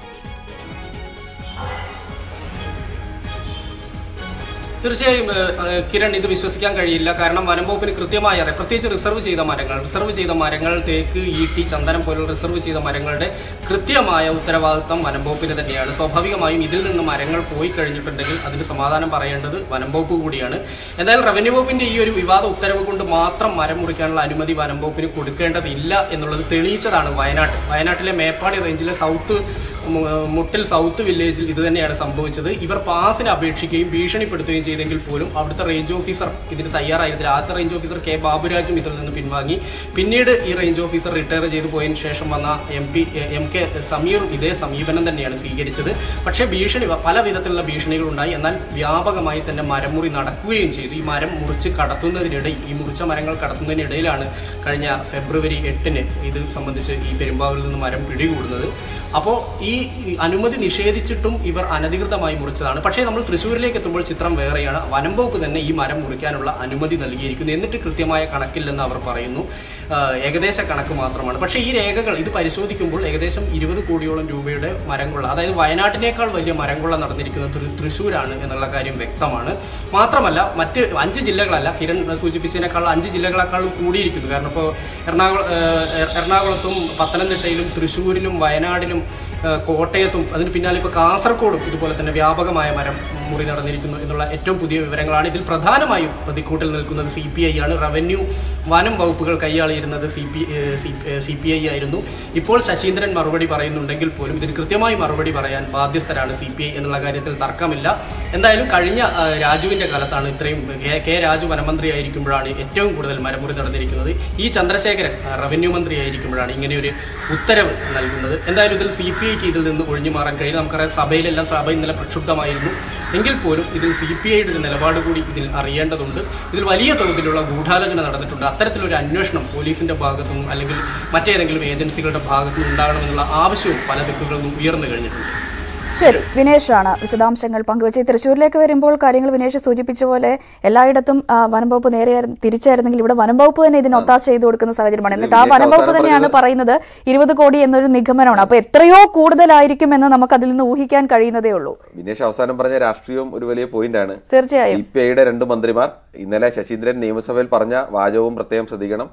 Speaker 10: തീർച്ചയായും ഏഹ്, ഏഹ്, കിരൺ ഇത് വിശ്വസിക്കാൻ കഴിയില്ല കാരണം വനം വകുപ്പിന് കൃത്യമായി അറിയാം പ്രത്യേകിച്ച് റിസർവ് ചെയ്ത മരങ്ങൾ റിസർവ് ചെയ്ത മരങ്ങൾ തേക്ക് ഈട്ടി ചന്ദനം പോലുള്ള റിസർവ് ചെയ്ത മരങ്ങളുടെ കൃത്യമായ ഉത്തരവാദിത്തം വനം വകുപ്പിന് തന്നെയാണ് സ്വാഭാവികമായും ഇതിൽ നിന്ന് മരങ്ങൾ പോയി കഴിഞ്ഞിട്ടുണ്ടെങ്കിൽ അതിന് സമാധാനം പറയേണ്ടത് വനം വകുപ്പ് കൂടിയാണ് എന്തായാലും റവന്യൂ വകുപ്പിന്റെ ഈ ഒരു വിവാദ ഉത്തരവ് കൊണ്ട് മാത്രം മരം മുറിക്കാനുള്ള അനുമതി വനം വകുപ്പിന് കൊടുക്കേണ്ടതില്ല എന്നുള്ളത് തെളിയിച്ചതാണ് വയനാട് വയനാട്ടിലെ മേപ്പാടി റേഞ്ചിലെ സൗത്ത് മു- മുട്ടിൽ സൗത്ത് വില്ലേജിൽ ഇത് തന്നെയാണ് സംഭവിച്ചത് ഇവർ പാസിന് അപേക്ഷിക്കുകയും ഭീഷണിപ്പെടുത്തുകയും ചെയ്തെങ്കിൽ പോലും അവിടുത്തെ റേഞ്ച് ഓഫീസർ ഇതിന് തയ്യാറായിരുന്നില്ല ആദ്യത്തെ റേഞ്ച് ഓഫീസർ കെ ബാബുരാജും ഇതിൽ നിന്ന് പിൻവാങ്ങി പിന്നീട് ഈ റേഞ്ച് ഓഫീസർ റിട്ടയർ ചെയ്തു പോയതിനു ശേഷം വന്ന എം പി എം കെ സമീറും ഇതേ സമീപനം തന്നെയാണ് സ്വീകരിച്ചത് പക്ഷേ ഭീഷണി പല വിധത്തിലുള്ള ഭീഷണികൾ ഉണ്ടായി എന്നാൽ വ്യാപകമായി തന്നെ മരമുറി നടക്കുകയും ചെയ്തു ഈ മരം മുറിച്ച് കടത്തുന്നതിനിടയിൽ ഈ മുറിച്ച മരങ്ങൾ കടത്തുന്നതിനിടയിലാണ് കഴിഞ്ഞ ഫെബ്രുവരി എട്ടിന് ഇത് സംബന്ധിച്ച് ഈ പെരുമ്പാവൂരിൽ നിന്ന് മരം പിടികൂടുന്നത് അപ്പോൾ ഈ ഈ അനുമതി നിഷേധിച്ചിട്ടും ഇവർ അനധികൃതമായി മുറിച്ചതാണ് പക്ഷേ നമ്മൾ തൃശ്ശൂരിലേക്ക് എത്തുമ്പോൾ ചിത്രം വേറെയാണ് വനം വകുപ്പ് തന്നെ ഈ മരം മുറിക്കാനുള്ള അനുമതി നൽകിയിരിക്കുന്നു എന്നിട്ട് കൃത്യമായ കണക്കില്ലെന്ന് അവർ പറയുന്നു ആഹ് ഏകദേശ കണക്ക് മാത്രമാണ് പക്ഷേ ഈ രേഖകൾ ഇത് പരിശോധിക്കുമ്പോൾ ഏകദേശം ഇരുപത് കോടിയോളം രൂപയുടെ മരംകൊള്ള അതായത് വയനാട്ടിനേക്കാൾ വലിയ മരംകൊള്ള നടന്നിരിക്കുന്നത് തൃ- തൃശ്ശൂരാണ് എന്നുള്ള കാര്യം വ്യക്തമാണ് മാത്രമല്ല മറ്റ് അഞ്ച് ജില്ലകളല്ല കിരൺ സൂചിപ്പിച്ചതിനേക്കാൾ അഞ്ച് ജില്ലകളെക്കാളും കൂടിയിരിക്കുന്നു കാരണം ഇപ്പോൾ എറണാകുളം ഏഹ് എറണാകുളത്തും പത്തനംതിട്ടയിലും തൃശ്ശൂരിലും വയനാടിലും ഏഹ് കോട്ടയത്തും അതിന് പിന്നാലെ ഇപ്പോൾ കാസർഗോഡും ഇതുപോലെ തന്നെ വ്യാപകമായ മരം മുറി നടന്നിരിക്കുന്നു എന്നുള്ള ഏറ്റവും പുതിയ വിവരങ്ങളാണ് ഇതിൽ പ്രധാനമായും പ്രതിക്കൂട്ടിൽ നിൽക്കുന്നത് സി പി ഐ ആണ് റവന്യൂ വനം വകുപ്പുകൾ കൈയാളിയിരുന്നത് C P C P I ആയിരുന്നു ഇപ്പോൾ ശശീന്ദ്രൻ മറുപടി പറയുന്നുണ്ടെങ്കിൽ പോലും ഇതിന് കൃത്യമായി മറുപടി പറയാൻ ബാധ്യസ്ഥരാണ് സി പി ഐ എന്നുള്ള കാര്യത്തിൽ തർക്കമില്ല എന്തായാലും കഴിഞ്ഞ ആ, രാജുവിന്റെ കാലത്താണ് ഇത്രയും കെ- കെ രാജു വനമന്ത്രി ആയിരിക്കുമ്പോഴാണ് ഏറ്റവും കൂടുതൽ മരമുറി നടന്നിരിക്കുന്നത് ഈ ചന്ദ്രശേഖരൻ ആ, റവന്യൂ മന്ത്രി ആയിരിക്കുമ്പോഴാണ് ഇങ്ങനെയൊരു ഉത്തരവ് നൽകുന്നത് എന്തായാലും ഇതിൽ സി പി ഐക്ക് ഇതിൽ നിന്ന് ഒഴിഞ്ഞു മാറാൻ കഴിയും നമുക്കറിയാം സഭയിലെല്ലാം സഭ ഇന്നലെ പ്രക്ഷുബ്ധമായിരുന്നു എങ്കിൽ പോലും ഇതിൽ സി പി ഐയുടെ ഒരു നിലപാട് കൂടി ഇതിൽ അറിയേണ്ടതുണ്ട് ഇതിൽ വലിയ തോതിലുള്ള ഗൂഢാലോചന നടന്നിട്ടുണ്ട് അത്തരത്തിലൊരു അന്വേഷണം പോലീസിന്റെ ഭാഗത്തു നിന്നും അല്ലെങ്കിൽ മറ്റേതെങ്കിലും ഏജൻസികളുടെ ഭാഗത്തു നിന്നും ഉണ്ടാകണമെന്നുള്ള ആവശ്യവും പല ദിക്കുകളിൽ നിന്നും ഉയർന്നു കഴിഞ്ഞിട്ടുണ്ട്
Speaker 1: ശരി വിനേഷാണ് വിശദാംശങ്ങൾ പങ്കുവച്ചത് തൃശ്ശൂരിലേക്ക് വരുമ്പോൾ കാര്യങ്ങൾ വിനേഷ് സൂചിപ്പിച്ച പോലെ എല്ലായിടത്തും ആ, വനം വകുപ്പ് നേരെ തിരിച്ചായിരുന്നെങ്കിൽ ഇവിടെ വനം വകുപ്പ് തന്നെ ഇതിന് ഒത്താശ ചെയ്തു കൊടുക്കുന്ന സാഹചര്യമാണ് എന്നിട്ട് ആ
Speaker 2: വിനേഷ്
Speaker 1: വനം വകുപ്പ്
Speaker 2: അവസാനം
Speaker 1: തന്നെയാണ്
Speaker 2: പറഞ്ഞത്
Speaker 1: പറയുന്നത് ഇരുപത് കോടി എന്നൊരു നിഗമനമാണ് അപ്പൊ എത്രയോ കൂടുതലായിരിക്കും എന്ന് നമുക്ക് അതിൽ നിന്ന് ഊഹിക്കാൻ കഴിയുന്നതേ ഉള്ളൂ
Speaker 2: വിനേഷ് അവസാനം പറഞ്ഞ രാഷ്ട്രീയവും ഒരു വലിയ പോയിന്റാണ്
Speaker 1: തീർച്ചയായും
Speaker 2: സി പി ഐയുടെ രണ്ട് മന്ത്രിമാർ ഇന്നലെ ശശീന്ദ്രൻ നിയമസഭയിൽ പറഞ്ഞ വാചകവും പ്രത്യേകം ശ്രദ്ധിക്കണം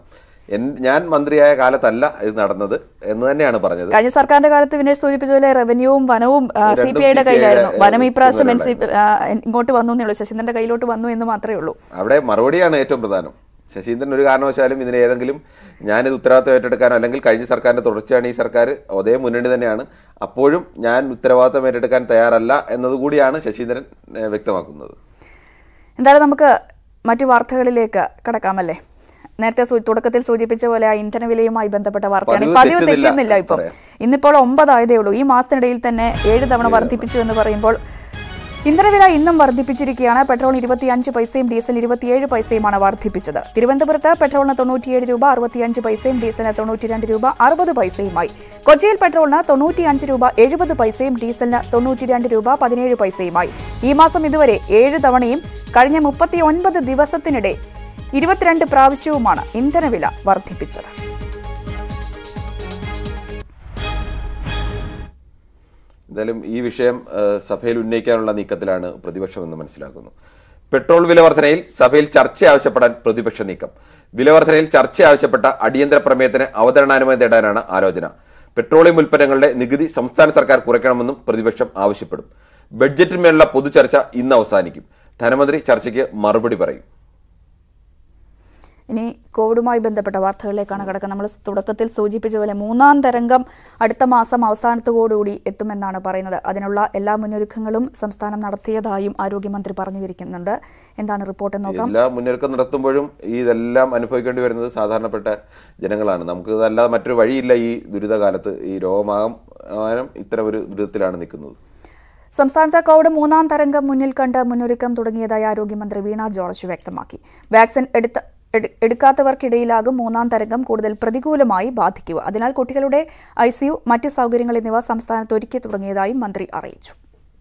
Speaker 2: എൻ- ഞാൻ മന്ത്രിയായ കാലത്തല്ല ഇത് നടന്നത് എന്ന് തന്നെയാണ് പറഞ്ഞത്
Speaker 1: കഴിഞ്ഞ സർക്കാരിന്റെ കാലത്ത് വിനേഷ് സൂചിപ്പിച്ചതുപോലെ റവന്യൂവും വനവും സി
Speaker 2: രണ്ടും
Speaker 1: പി ഐയുടെ
Speaker 2: CPI
Speaker 1: കയ്യിലായിരുന്നു
Speaker 2: യുടെ,
Speaker 1: വനം ഈ പ്രാവശ്യം എൻ സി
Speaker 2: ചുമതലയിലായിരുന്നു.
Speaker 1: ഇങ്ങോട്ട് വന്നു എന്നേ ഉള്ളൂ ശശീന്ദ്രന്റെ കയ്യിലോട്ട് വന്നു എന്ന് മാത്രമേ ഉള്ളൂ
Speaker 2: അവിടെ മറുപടിയാണ് ഏറ്റവും പ്രധാനം ശശീന്ദ്രൻ ഒരു കാരണവശാലും ഇതിന് ഏതെങ്കിലും ഞാനിത് ഉത്തരവാദിത്വം ഏറ്റെടുക്കാനോ അല്ലെങ്കിൽ കഴിഞ്ഞ സർക്കാരിന്റെ തുടർച്ചയാണ് ഈ സർക്കാർ അതേ മുന്നണി തന്നെയാണ് അപ്പോഴും ഞാൻ ഉത്തരവാദിത്വം ഏറ്റെടുക്കാൻ തയ്യാറല്ല എന്നതുകൂടിയാണ് ശശീന്ദ്രൻ ഏഹ്, വ്യക്തമാക്കുന്നത്
Speaker 1: എന്തായാലും നമുക്ക് മറ്റു വാർത്തകളിലേക്ക് കടക്കാമല്ലേ നേരത്തെ സൂ- തുടക്കത്തിൽ സൂചിപ്പിച്ച പോലെ ആ ഇന്ധനവിലയുമായി ബന്ധപ്പെട്ട വാർത്തയാണ്
Speaker 2: പതിവ്
Speaker 1: പതിവ്
Speaker 2: തെറ്റുന്നില്ല,
Speaker 1: തെറ്റുന്നില്ല ഇപ്പം
Speaker 2: പറയാം.
Speaker 1: ഇന്നിപ്പോൾ ഒമ്പതായതേ ഉള്ളൂ ഈ മാസത്തിനിടയിൽ തന്നെ ഏഴ് തവണ വർദ്ധിപ്പിച്ചു എന്ന് പറയുമ്പോൾ ഇന്ധനവില ഇന്നും വർദ്ധിപ്പിച്ചിരിക്കുകയാണ് പെട്രോൾ ഇരുപത്തിയഞ്ച് പൈസയും ഡീസൽ ഇരുപത്തിയേഴ് പൈസയുമാണ് വർദ്ധിപ്പിച്ചത് തിരുവനന്തപുരത്ത് പെട്രോളിന് തൊണ്ണൂറ്റിയേഴ് രൂപ അറുപത്തിയഞ്ച് പൈസയും ഡീസലിന് തൊണ്ണൂറ്റിരണ്ട് രൂപ അറുപത് പൈസയുമായി കൊച്ചിയിൽ പെട്രോളിന് തൊണ്ണൂറ്റിയഞ്ച് രൂപ എഴുപത് പൈസയും ഡീസലിന് തൊണ്ണൂറ്റിരണ്ട് രൂപ പതിനേഴ് പൈസയുമായി ഈ മാസം ഇതുവരെ ഏഴ് തവണയും കഴിഞ്ഞ മുപ്പത്തി ഒൻപത് ദിവസത്തിനിടെ ഇരുപത്തിരണ്ട് പ്രാവശ്യവുമാണ് ഇന്ധനവില വർദ്ധിപ്പിച്ചത്
Speaker 2: എന്തായാലും ഈ വിഷയം ഏഹ്, സഭയിൽ ഉന്നയിക്കാനുള്ള നീക്കത്തിലാണ് പ്രതിപക്ഷമെന്ന് മനസ്സിലാക്കുന്നു പെട്രോൾ വില വർധനയിൽ സഭയിൽ ചർച്ച ആവശ്യപ്പെടാൻ പ്രതിപക്ഷ നീക്കം വില വർധനയിൽ ചർച്ച ആവശ്യപ്പെട്ട അടിയന്തര പ്രമേയത്തിന് അവതരണാനുമതി തേടാനാണ് ആലോചന പെട്രോളിയം ഉൽപ്പന്നങ്ങളുടെ നികുതി സംസ്ഥാന സർക്കാർ കുറയ്ക്കണമെന്നും പ്രതിപക്ഷം ആവശ്യപ്പെടും ബഡ്ജറ്റിന്മേലുള്ള പൊതുചർച്ച ഇന്ന് അവസാനിക്കും ധനമന്ത്രി ചർച്ചയ്ക്ക് മറുപടി പറയും
Speaker 1: ഇനി കോവിഡുമായി ബന്ധപ്പെട്ട വാർത്തകളിലേക്കാണ് കിടക്കുന്നത് നമ്മൾ തുടക്കത്തിൽ സൂചിപ്പിച്ച പോലെ മൂന്നാം തരംഗം അടുത്ത മാസം അവസാനത്തോടുകൂടി എത്തുമെന്നാണ് പറയുന്നത് അതിനുള്ള എല്ലാ മുന്നൊരുക്കങ്ങളും സംസ്ഥാനം നടത്തിയതായും ആരോഗ്യമന്ത്രി പറഞ്ഞിരിക്കുന്നുണ്ട് എന്താണ് റിപ്പോർട്ട് എന്ന് നോക്കാം
Speaker 2: എല്ലാ മുന്നൊരുക്കം നടത്തുമ്പോഴും ഈ ഇതെല്ലാം അനുഭവിക്കേണ്ടി വരുന്നത് സാധാരണപ്പെട്ട ജനങ്ങളാണ് നമുക്ക് ഇതല്ലാതെ മറ്റൊരു വഴിയില്ല ഈ ദുരിതകാലത്ത് ഈ രോഗമാകാനും ഇത്തരം ഒരു ദുരിതത്തിലാണ് നിൽക്കുന്നത്
Speaker 1: സംസ്ഥാനത്ത് കോവിഡ് മൂന്നാം തരംഗം മുന്നിൽ കണ്ട് മുന്നൊരുക്കം തുടങ്ങിയതായി ആരോഗ്യമന്ത്രി വീണ ജോർജ് വ്യക്തമാക്കി വാക്സിൻ എടുത്ത എടു- എടുക്കാത്തവർക്കിടയിലാകും മൂന്നാം തരംഗം കൂടുതൽ പ്രതികൂലമായി ബാധിക്കുക അതിനാൽ കുട്ടികളുടെ ഐസിയു മറ്റ് സൗകര്യങ്ങൾ എന്നിവ സംസ്ഥാനത്ത് ഒരുക്കി തുടങ്ങിയതായും മന്ത്രി അറിയിച്ചു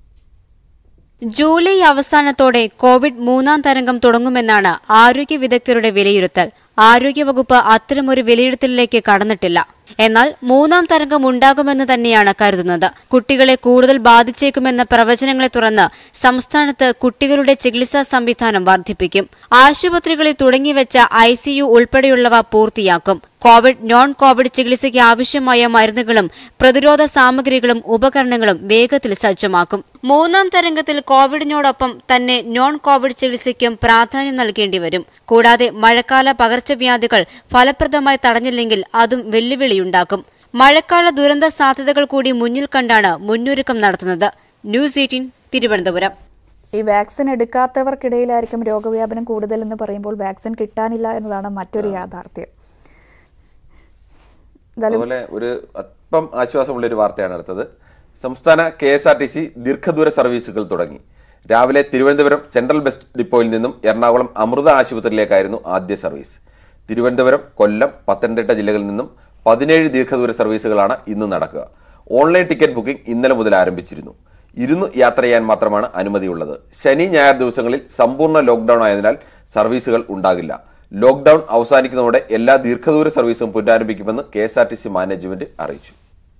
Speaker 11: ജൂലൈ അവസാനത്തോടെ കോവിഡ് മൂന്നാം തരംഗം തുടങ്ങുമെന്നാണ് ആരോഗ്യ വിദഗ്ധരുടെ വിലയിരുത്തൽ ആരോഗ്യവകുപ്പ് അത്തരമൊരു വിലയിരുത്തലിലേക്ക് കടന്നിട്ടില്ല എന്നാൽ മൂന്നാം തരംഗം ഉണ്ടാകുമെന്ന് തന്നെയാണ് കരുതുന്നത് കുട്ടികളെ കൂടുതൽ ബാധിച്ചേക്കുമെന്ന പ്രവചനങ്ങളെ തുറന്ന് സംസ്ഥാനത്ത് കുട്ടികളുടെ ചികിത്സാ സംവിധാനം വർദ്ധിപ്പിക്കും ആശുപത്രികളിൽ തുടങ്ങിവെച്ച ഐസിയു ഉൾപ്പെടെയുള്ളവ പൂർത്തിയാക്കും കോവിഡ് നോൺ കോവിഡ് ചികിത്സയ്ക്ക് ആവശ്യമായ മരുന്നുകളും പ്രതിരോധ സാമഗ്രികളും ഉപകരണങ്ങളും വേഗത്തിൽ സജ്ജമാക്കും മൂന്നാം തരംഗത്തിൽ കോവിഡിനോടൊപ്പം തന്നെ നോൺ കോവിഡ് ചികിത്സയ്ക്കും പ്രാധാന്യം നൽകേണ്ടി വരും കൂടാതെ മഴക്കാല പകർച്ചവ്യാധികൾ ഫലപ്രദമായി തടഞ്ഞില്ലെങ്കിൽ അതും വെല്ലുവിളിയുണ്ടാക്കും മഴക്കാല ദുരന്ത സാധ്യതകൾ കൂടി മുന്നിൽ കണ്ടാണ് മുന്നൊരുക്കം നടത്തുന്നത് ന്യൂസ് എയ്റ്റീൻ തിരുവനന്തപുരം
Speaker 1: ഈ വാക്സിൻ എടുക്കാത്തവർക്കിടയിലായിരിക്കും രോഗവ്യാപനം കൂടുതലെന്ന് പറയുമ്പോൾ വാക്സിൻ കിട്ടാനില്ല എന്നതാണ് മറ്റൊരു യാഥാർത്ഥ്യം എന്തായാലും
Speaker 2: അതുപോലെ ഒരു അല്പം ആശ്വാസമുള്ള ഒരു വാർത്തയാണ് അടുത്തത് സംസ്ഥാന K S R T C ദീർഘദൂര സർവീസുകൾ തുടങ്ങി രാവിലെ തിരുവനന്തപുരം സെൻട്രൽ ബസ് ഡിപ്പോയിൽ നിന്നും എറണാകുളം അമൃത ആശുപത്രിയിലേക്കായിരുന്നു ആദ്യ സർവീസ് തിരുവനന്തപുരം കൊല്ലം പത്തനംതിട്ട ജില്ലകളിൽ നിന്നും പതിനേഴ് ദീർഘദൂര സർവീസുകളാണ് ഇന്ന് നടക്കുക ഓൺലൈൻ ടിക്കറ്റ് ബുക്കിംഗ് ഇന്നലെ മുതൽ ആരംഭിച്ചിരുന്നു ഇരുന്ന് യാത്ര ചെയ്യാൻ മാത്രമാണ് അനുമതിയുള്ളത് ശനി ഞായർ ദിവസങ്ങളിൽ സമ്പൂർണ്ണ ലോക്ക്ഡൌൺ ആയതിനാൽ സർവീസുകൾ ഉണ്ടാകില്ല ലോക്ക്ഡൌൺ അവസാനിക്കുന്നതോടെ എല്ലാ ദീർഘദൂര സർവീസും പുനരാരംഭിക്കുമെന്ന് K S R T C management അറിയിച്ചു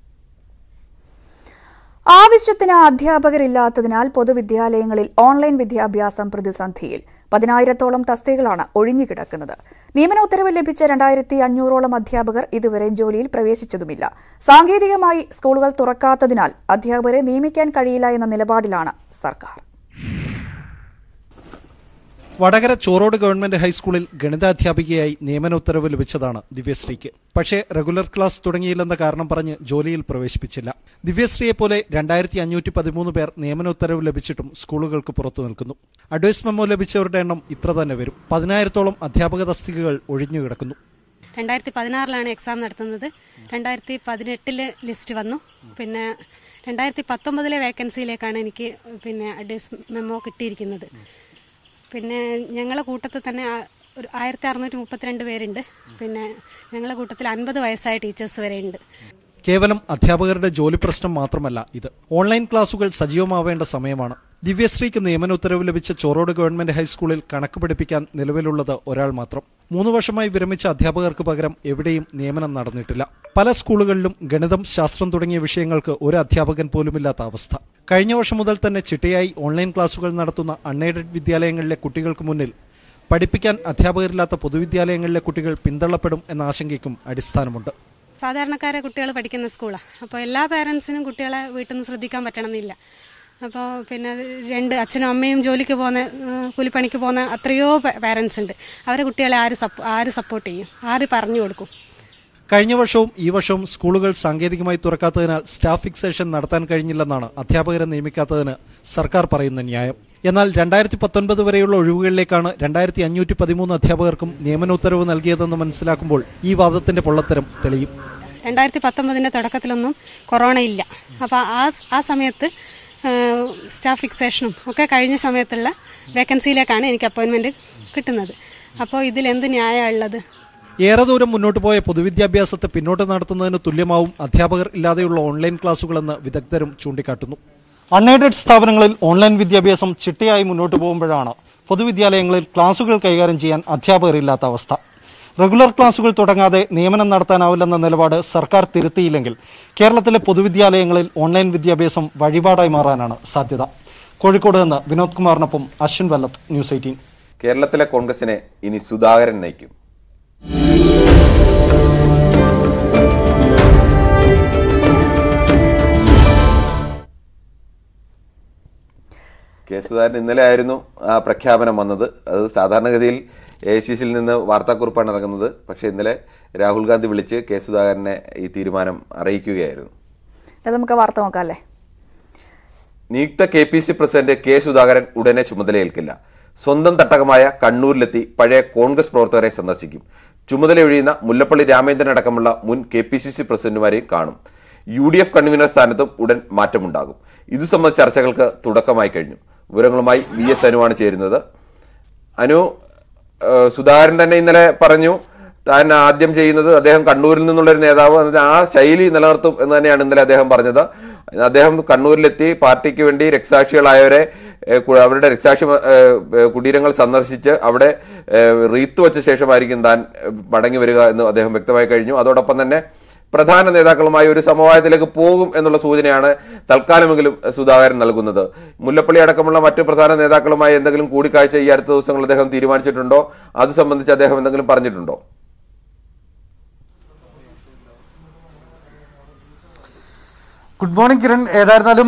Speaker 1: ആവശ്യത്തിന് അധ്യാപകരില്ലാത്തതിനാൽ പൊതുവിദ്യാലയങ്ങളിൽ ഓൺലൈൻ വിദ്യാഭ്യാസം പ്രതിസന്ധിയിൽ പതിനായിരത്തോളം തസ്തികകളാണ് ഒഴിഞ്ഞുകിടക്കുന്നത് നിയമന ഉത്തരവ് ലഭിച്ച രണ്ടായിരത്തി അഞ്ഞൂറോളം അധ്യാപകർ ഇതുവരെ ജോലിയിൽ പ്രവേശിച്ചതുമില്ല സാങ്കേതികമായി സ്കൂളുകൾ തുറക്കാത്തതിനാൽ അധ്യാപകരെ നിയമിക്കാൻ കഴിയില്ല എന്ന നിലപാടിലാണ് സർക്കാർ
Speaker 12: വടകര ചോറോട് ഗവൺമെന്റ് ഹൈസ്കൂളിൽ ഗണിതാധ്യാപികയായി നിയമന ഉത്തരവ് ലഭിച്ചതാണ് ദിവ്യശ്രീക്ക് പക്ഷേ റെഗുലർ ക്ലാസ് തുടങ്ങിയില്ലെന്ന കാരണം പറഞ്ഞ് ജോലിയിൽ പ്രവേശിപ്പിച്ചില്ല ദിവ്യശ്രീയെ പോലെ രണ്ടായിരത്തി അഞ്ഞൂറ്റി പതിമൂന്ന് പേർ നിയമന ഉത്തരവ് ലഭിച്ചിട്ടും സ്കൂളുകൾക്ക് പുറത്തു നിൽക്കുന്നു അഡ്വൈസ് മെമ്മോ ലഭിച്ചവരുടെ എണ്ണം ഇത്ര തന്നെ വരും പതിനായിരത്തോളം അധ്യാപക തസ്തികകൾ ഒഴിഞ്ഞുകിടക്കുന്നു
Speaker 13: രണ്ടായിരത്തി പതിനാറിലാണ് എക്സാം നടത്തുന്നത് രണ്ടായിരത്തി പതിനെട്ടില് ലിസ്റ്റ് വന്നു പിന്നെ രണ്ടായിരത്തി പത്തൊമ്പതിലെ വേക്കൻസിയിലേക്കാണ് എനിക്ക് പിന്നെ അഡ്വൈസ് മെമ്മോ കിട്ടിയിരിക്കുന്നത് പിന്നെ ഞങ്ങളെ കൂട്ടത്തിൽ തന്നെ ആ- ഒരു ആയിരത്തി അറുന്നൂറ്റി മുപ്പത്തിരണ്ട് പേരുണ്ട് പിന്നെ ഞങ്ങളെ കൂട്ടത്തിൽ അൻപത് വയസ്സായ ടീച്ചേഴ്സ് വരെ ഉണ്ട്
Speaker 12: കേവലം അധ്യാപകരുടെ ജോലി പ്രശ്നം മാത്രമല്ല ഇത് ഓൺലൈൻ ക്ലാസുകൾ സജീവമാവേണ്ട സമയമാണ് ദിവ്യശ്രീക്ക് നിയമന ഉത്തരവ് ലഭിച്ച ചോറോട് ഗവൺമെന്റ് ഹൈസ്കൂളിൽ കണക്ക് പഠിപ്പിക്കാൻ നിലവിലുള്ളത് ഒരാൾ മാത്രം മൂന്ന് വർഷമായി വിരമിച്ച അധ്യാപകർക്ക് പകരം എവിടെയും നിയമനം നടന്നിട്ടില്ല പല സ്കൂളുകളിലും ഗണിതം ശാസ്ത്രം തുടങ്ങിയ വിഷയങ്ങൾക്ക് ഒരു അധ്യാപകൻ പോലുമില്ലാത്ത അവസ്ഥ കഴിഞ്ഞ വർഷം മുതൽ തന്നെ ചിട്ടയായി ഓൺലൈൻ ക്ലാസുകൾ നടത്തുന്ന അൺഎയ്ഡഡ് വിദ്യാലയങ്ങളിലെ കുട്ടികൾക്ക് മുന്നിൽ പഠിപ്പിക്കാൻ അധ്യാപകരില്ലാത്ത പൊതുവിദ്യാലയങ്ങളിലെ കുട്ടികൾ പിന്തള്ളപ്പെടും എന്ന ആശങ്കയ്ക്കും അടിസ്ഥാനമുണ്ട്
Speaker 13: സാധാരണക്കാരെ കുട്ടികൾ പഠിക്കുന്ന സ്കൂളാണ് അപ്പോൾ എല്ലാ പേരൻസിനും കുട്ടികളെ വീട്ടിൽ നിന്ന് ശ്രദ്ധിക്കാൻ പറ്റണമെന്നില്ല അപ്പോൾ പിന്നെ അത് രണ്ട് അച്ഛനും അമ്മയും ജോലിക്ക് പോകുന്ന ഏഹ്, കൂലിപ്പണിക്ക് പോകുന്ന അത്രയോ പേരൻസ് ഉണ്ട് അവരെ കുട്ടികളെ ആര് സപ്പോ ആര് സപ്പോർട്ട് ചെയ്യും ആര് പറഞ്ഞു കൊടുക്കും
Speaker 12: കഴിഞ്ഞ വർഷവും ഈ വർഷവും സ്കൂളുകൾ സാങ്കേതികമായി തുറക്കാത്തതിനാൽ സ്റ്റാഫ് ഫിക്സേഷൻ നടത്താൻ കഴിഞ്ഞില്ലെന്നാണ് അധ്യാപകരെ നിയമിക്കാത്തതിന് സർക്കാർ പറയുന്ന ന്യായം എന്നാൽ രണ്ടായിരത്തി പത്തൊൻപത് വരെയുള്ള ഒഴിവുകളിലേക്കാണ് രണ്ടായിരത്തി അഞ്ഞൂറ്റി പതിമൂന്ന് അധ്യാപകർക്കും നിയമന ഉത്തരവ് നൽകിയതെന്ന് മനസ്സിലാക്കുമ്പോൾ ഈ വാദത്തിന്റെ പൊള്ളത്തരം തെളിയും
Speaker 13: രണ്ടായിരത്തി പത്തൊമ്പതിൻ്റെ തുടക്കത്തിലൊന്നും കൊറോണ ഇല്ല അപ്പോൾ ആ ആ സമയത്ത് ഏഹ്, സ്റ്റാഫ് ഫിക്സേഷനും ഒക്കെ കഴിഞ്ഞ സമയത്തുള്ള വേക്കൻസിയിലേക്കാണ് എനിക്ക് അപ്പോയിൻമെൻറ്റ് കിട്ടുന്നത് അപ്പോൾ ഇതിലെന്ത് ന്യായമുള്ളത്
Speaker 12: ഏറെ ദൂരം മുന്നോട്ട് പോയ പൊതുവിദ്യാഭ്യാസത്തെ പിന്നോട്ട് നടത്തുന്നതിന് തുല്യമാവും അധ്യാപകർ ഇല്ലാതെയുള്ള ഓൺലൈൻ ക്ലാസുകളെന്ന് വിദഗ്ധരും ചൂണ്ടിക്കാട്ടുന്നു അൺഎയ്ഡഡ് സ്ഥാപനങ്ങളിൽ ഓൺലൈൻ വിദ്യാഭ്യാസം ചിട്ടയായി മുന്നോട്ട് പോകുമ്പോഴാണ് പൊതുവിദ്യാലയങ്ങളിൽ ക്ലാസുകൾ കൈകാര്യം ചെയ്യാൻ അധ്യാപകരില്ലാത്ത അവസ്ഥ റെഗുലർ ക്ലാസുകൾ തുടങ്ങാതെ നിയമനം നടത്താനാവില്ലെന്ന നിലപാട് സർക്കാർ തിരുത്തിയില്ലെങ്കിൽ കേരളത്തിലെ പൊതുവിദ്യാലയങ്ങളിൽ ഓൺലൈൻ വിദ്യാഭ്യാസം വഴിപാടായി മാറാനാണ് സാധ്യത കോഴിക്കോട് നിന്ന് വിനോദ് കുമാറിനൊപ്പം അശ്വിൻ വല്ലത്ത് ന്യൂസ് എയ്റ്റീൻ
Speaker 2: കേരളത്തിലെ കോൺഗ്രസിനെ ഇനി സുധാകരൻ നയിക്കും കെ സുധാകരൻ ഇന്നലെ ആയിരുന്നു ആ പ്രഖ്യാപനം വന്നത് അത് സാധാരണഗതിയിൽ എ സി സിയിൽ നിന്ന് വാർത്താക്കുറിപ്പാണ് ഇറങ്ങുന്നത് പക്ഷേ ഇന്നലെ രാഹുൽ ഗാന്ധി വിളിച്ച് കെ സുധാകരനെ ഈ തീരുമാനം അറിയിക്കുകയായിരുന്നു
Speaker 1: അത് നമുക്ക് വാർത്ത നോക്കാം അല്ലേ
Speaker 2: നിയുക്ത K P C president K Sudhakaran ഉടനെ ചുമതലയേൽക്കില്ല സ്വന്തം തട്ടകമായ കണ്ണൂരിലെത്തി പഴയ കോൺഗ്രസ് പ്രവർത്തകരെ സന്ദർശിക്കും ചുമതലയൊഴിയുന്ന മുല്ലപ്പള്ളി രാമേന്ദ്രൻ അടക്കമുള്ള മുൻ കെ പി സി സി പ്രസിഡന്റുമാരെയും കാണും യു ഡി എഫ് കൺവീനർ സ്ഥാനത്തും ഉടൻ മാറ്റമുണ്ടാകും ഇതു സംബന്ധിച്ച ചർച്ചകൾക്ക് തുടക്കമായി കഴിഞ്ഞു വിവരങ്ങളുമായി വി എസ് അനുവാണ് ചേരുന്നത് അനു ഏഹ് സുധാകരൻ തന്നെ ഇന്നലെ പറഞ്ഞു താൻ ആദ്യം ചെയ്യുന്നത് അദ്ദേഹം കണ്ണൂരിൽ നിന്നുള്ള ഒരു നേതാവ് എന്നിട്ട് ആ ശൈലി നിലനിർത്തും എന്ന് തന്നെയാണ് ഇന്നലെ അദ്ദേഹം പറഞ്ഞത് അദ്ദേഹം കണ്ണൂരിലെത്തി പാർട്ടിക്ക് വേണ്ടി രക്തസാക്ഷികളായവരെ ഏഹ് കു- അവരുടെ രക്തസാക്ഷി ഏഹ് ഏഹ് കുടീരങ്ങൾ സന്ദർശിച്ച് അവിടെ ഏഹ് റീത്ത് വെച്ച ശേഷമായിരിക്കും താൻ ഏഹ് മടങ്ങി വരിക എന്ന് അദ്ദേഹം വ്യക്തമായി കഴിഞ്ഞു അതോടൊപ്പം തന്നെ പ്രധാന നേതാക്കളുമായി ഒരു സമവായത്തിലേക്ക് പോകും എന്നുള്ള സൂചനയാണ് തൽക്കാലമെങ്കിലും സുധാകരൻ നൽകുന്നത് മുല്ലപ്പള്ളി അടക്കമുള്ള മറ്റു പ്രധാന നേതാക്കളുമായി എന്തെങ്കിലും കൂടിക്കാഴ്ച ഈ അടുത്ത ദിവസങ്ങളിൽ അദ്ദേഹം തീരുമാനിച്ചിട്ടുണ്ടോ അത് സംബന്ധിച്ച് അദ്ദേഹം എന്തെങ്കിലും പറഞ്ഞിട്ടുണ്ടോ
Speaker 14: ഗുഡ് മോർണിംഗ് കിരൺ ഏതായിരുന്നാലും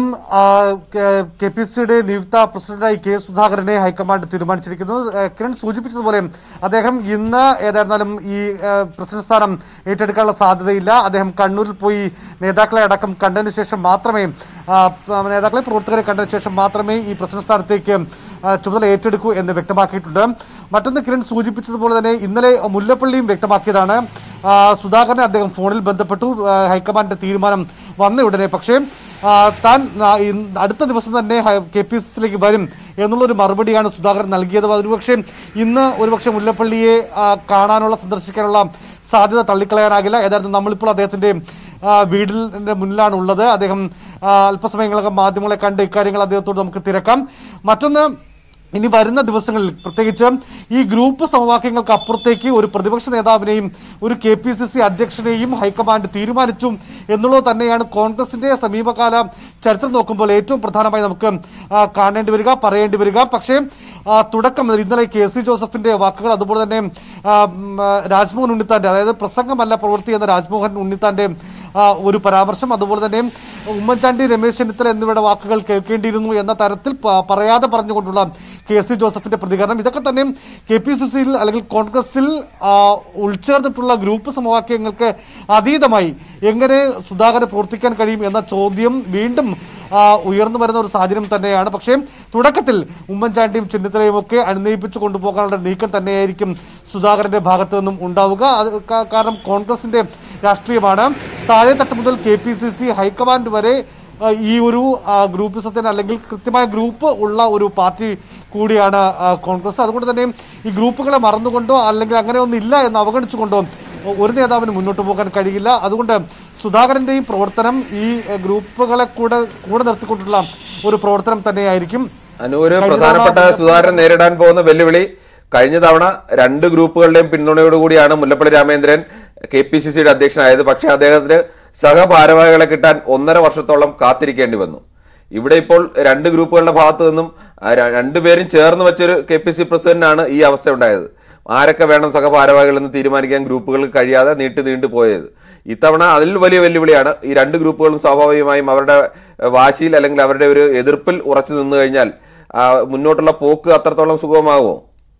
Speaker 14: കെ പി സിയുടെ നിയുക്ത പ്രസിഡന്റായി കെ സുധാകരനെ ഹൈക്കമാൻഡ് തീരുമാനിച്ചിരിക്കുന്നു ആ, കിരൺ സൂചിപ്പിച്ചതുപോലെ അദ്ദേഹം ഇന്ന് ഏതായിരുന്നാലും ഈ ആ, പ്രസിഡന്റ് സ്ഥാനം ഏറ്റെടുക്കാനുള്ള സാധ്യതയില്ല അദ്ദേഹം കണ്ണൂരിൽ പോയി നേതാക്കളെ അടക്കം കണ്ടതിന് ശേഷം മാത്രമേ ആ, പ- നേതാക്കളെ പ്രവർത്തകരെ കണ്ടതിന് ശേഷം മാത്രമേ ഈ പ്രസിഡന്റ് സ്ഥാനത്തേക്ക് ആ, ചുമതല ഏറ്റെടുക്കൂ എന്ന് വ്യക്തമാക്കിയിട്ടുണ്ട് മറ്റൊന്ന് കിരൺ സൂചിപ്പിച്ചതുപോലെ തന്നെ ഇന്നലെ മുല്ലപ്പള്ളിയും വ്യക്തമാക്കിയതാണ് ആ, സുധാകരനെ അദ്ദേഹം ഫോണിൽ ബന്ധപ്പെട്ടു ആ, ഹൈക്കമാൻഡിന്റെ തീരുമാനം വന്ന ഉടനെ പക്ഷേ ആ, താൻ ആ, ഇന്ന് അടുത്ത ദിവസം തന്നെ കെ പി സി സിയിലേക്ക് വരും എന്നുള്ളൊരു മറുപടിയാണ് സുധാകരൻ നൽകിയത് ഒരുപക്ഷെ ഇന്ന് ഒരുപക്ഷെ മുല്ലപ്പള്ളിയെ ആ, കാണാനുള്ള സന്ദർശിക്കാനുള്ള സാധ്യത തള്ളിക്കളയാനാകില്ല ഏതായാലും നമ്മളിപ്പോൾ അദ്ദേഹത്തിന്റെ ആ, വീടിന്റെ മുന്നിലാണ് ഉള്ളത് അദ്ദേഹം ആ, അല്പസമയങ്ങളൊക്കെ മാധ്യമങ്ങളെ കണ്ട് ഇക്കാര്യങ്ങൾ അദ്ദേഹത്തോട് നമുക്ക് തിരക്കാം മറ്റൊന്ന് ഇനി വരുന്ന ദിവസങ്ങളിൽ പ്രത്യേകിച്ച് ഈ ഗ്രൂപ്പ് സമവാക്യങ്ങൾക്ക് അപ്പുറത്തേക്ക് ഒരു പ്രതിപക്ഷ നേതാവിനെയും ഒരു കെ പി സി സി അധ്യക്ഷനെയും ഹൈക്കമാൻഡ് തീരുമാനിച്ചു എന്നുള്ളത് തന്നെയാണ് കോൺഗ്രസിന്റെ സമീപകാല ചരിത്രം നോക്കുമ്പോൾ ഏറ്റവും പ്രധാനമായി നമുക്ക് ആ, കാണേണ്ടി വരിക പറയേണ്ടി വരിക പക്ഷേ ആ, തുടക്കം മുതൽ ഇന്നലെ കെ സി ജോസഫിന്റെ വാക്കുകൾ അതുപോലെ തന്നെ ആ, ഉം, ആ, രാജ്മോഹൻ ഉണ്ണിത്താന്റെ അതായത് പ്രസംഗമല്ല പ്രവൃത്തി എന്ന രാജ്മോഹൻ ഉണ്ണിത്താന്റെ ആ, ഒരു പരാമർശം അതുപോലെ തന്നെ ഉമ്മൻചാണ്ടി രമേശ് ചെന്നിത്തല എന്നിവരുടെ വാക്കുകൾ കേൾക്കേണ്ടിയിരുന്നു എന്ന തരത്തിൽ പ- പറയാതെ പറഞ്ഞുകൊണ്ടുള്ള കെ സി ജോസഫിന്റെ പ്രതികരണം ഇതൊക്കെ തന്നെ കെ പി സി സിയിൽ അല്ലെങ്കിൽ കോൺഗ്രസിൽ ആ, ഉൾച്ചേർന്നിട്ടുള്ള ഗ്രൂപ്പ് സമവാക്യങ്ങൾക്ക് അതീതമായി എങ്ങനെ സുധാകരൻ പ്രവർത്തിക്കാൻ കഴിയും എന്ന ചോദ്യം വീണ്ടും ആ, ഉയർന്നു വരുന്ന ഒരു സാഹചര്യം തന്നെയാണ് പക്ഷേ തുടക്കത്തിൽ ഉമ്മൻചാണ്ടിയും ചെന്നിത്തലയും ഒക്കെ അനുനയിപ്പിച്ചു കൊണ്ടുപോകാനുള്ള നീക്കം തന്നെയായിരിക്കും സുധാകരന്റെ ഭാഗത്തു നിന്നും ഉണ്ടാവുക അത് കാ- കാരണം കോൺഗ്രസിന്റെ രാഷ്ട്രീയമാണ് താഴെത്തട്ട് മുതൽ K P C C high command വരെ ആ, ഈ ഒരു ആ, ഗ്രൂപ്പിസത്തിന് അല്ലെങ്കിൽ കൃത്യമായ ഗ്രൂപ്പ് ഉള്ള ഒരു പാർട്ടി കൂടിയാണ് ആ, കോൺഗ്രസ് അതുകൊണ്ട് തന്നെ ഈ ഗ്രൂപ്പുകളെ മറന്നുകൊണ്ടോ അല്ലെങ്കിൽ അങ്ങനെ ഒന്നില്ല എന്ന് അവഗണിച്ചുകൊണ്ടോ ഒരു നേതാവിന് മുന്നോട്ട് പോകാൻ കഴിയില്ല അതുകൊണ്ട് സുധാകരന്റെയും പ്രവർത്തനം ഈ എ, ഗ്രൂപ്പുകളെ കൂടെ കൂടെ നിർത്തിക്കൊണ്ടുള്ള ഒരു പ്രവർത്തനം തന്നെയായിരിക്കും
Speaker 2: അനു ഒരു
Speaker 14: കഴിഞ്ഞ
Speaker 2: പ്രധാനപ്പെട്ട
Speaker 14: തവണ
Speaker 2: സുധാകരൻ നേരിടാൻ പോകുന്ന വെല്ലുവിളി കഴിഞ്ഞ തവണ രണ്ട് ഗ്രൂപ്പുകളുടെയും പിന്തുണയോടുകൂടിയാണ് Mullappally Ramachandran K P C സിയുടെ അധ്യക്ഷനായത് പക്ഷേ അദ്ദേഹത്തിന് സഹഭാരവാഹികളെ കിട്ടാൻ ഒന്നര വർഷത്തോളം കാത്തിരിക്കേണ്ടി വന്നു ഇവിടെ ഇപ്പോൾ രണ്ട് ഗ്രൂപ്പുകളുടെ ഭാഗത്തു നിന്നും ആ, ര- രണ്ടുപേരും ചേർന്ന് വെച്ചൊരു കെ പി സി പ്രസിഡന്റാണ് ഈ അവസ്ഥ ഉണ്ടായത് ആരൊക്കെ വേണം സഹഭാരവാഹികൾ എന്ന് തീരുമാനിക്കാൻ ഗ്രൂപ്പുകൾക്ക് കഴിയാതെ നീണ്ടു നീണ്ടു പോയത് ഇത്തവണ അതിൽ വലിയ വെല്ലുവിളിയാണ് ഈ രണ്ട് ഗ്രൂപ്പുകളും സ്വാഭാവികമായും അവരുടെ ഏഹ്, വാശിയിൽ അല്ലെങ്കിൽ അവരുടെ ഒരു എതിർപ്പിൽ ഉറച്ചു നിന്നു കഴിഞ്ഞാൽ ആ, മുന്നോട്ടുള്ള പോക്ക് അത്രത്തോളം സുഗമമാകുമോ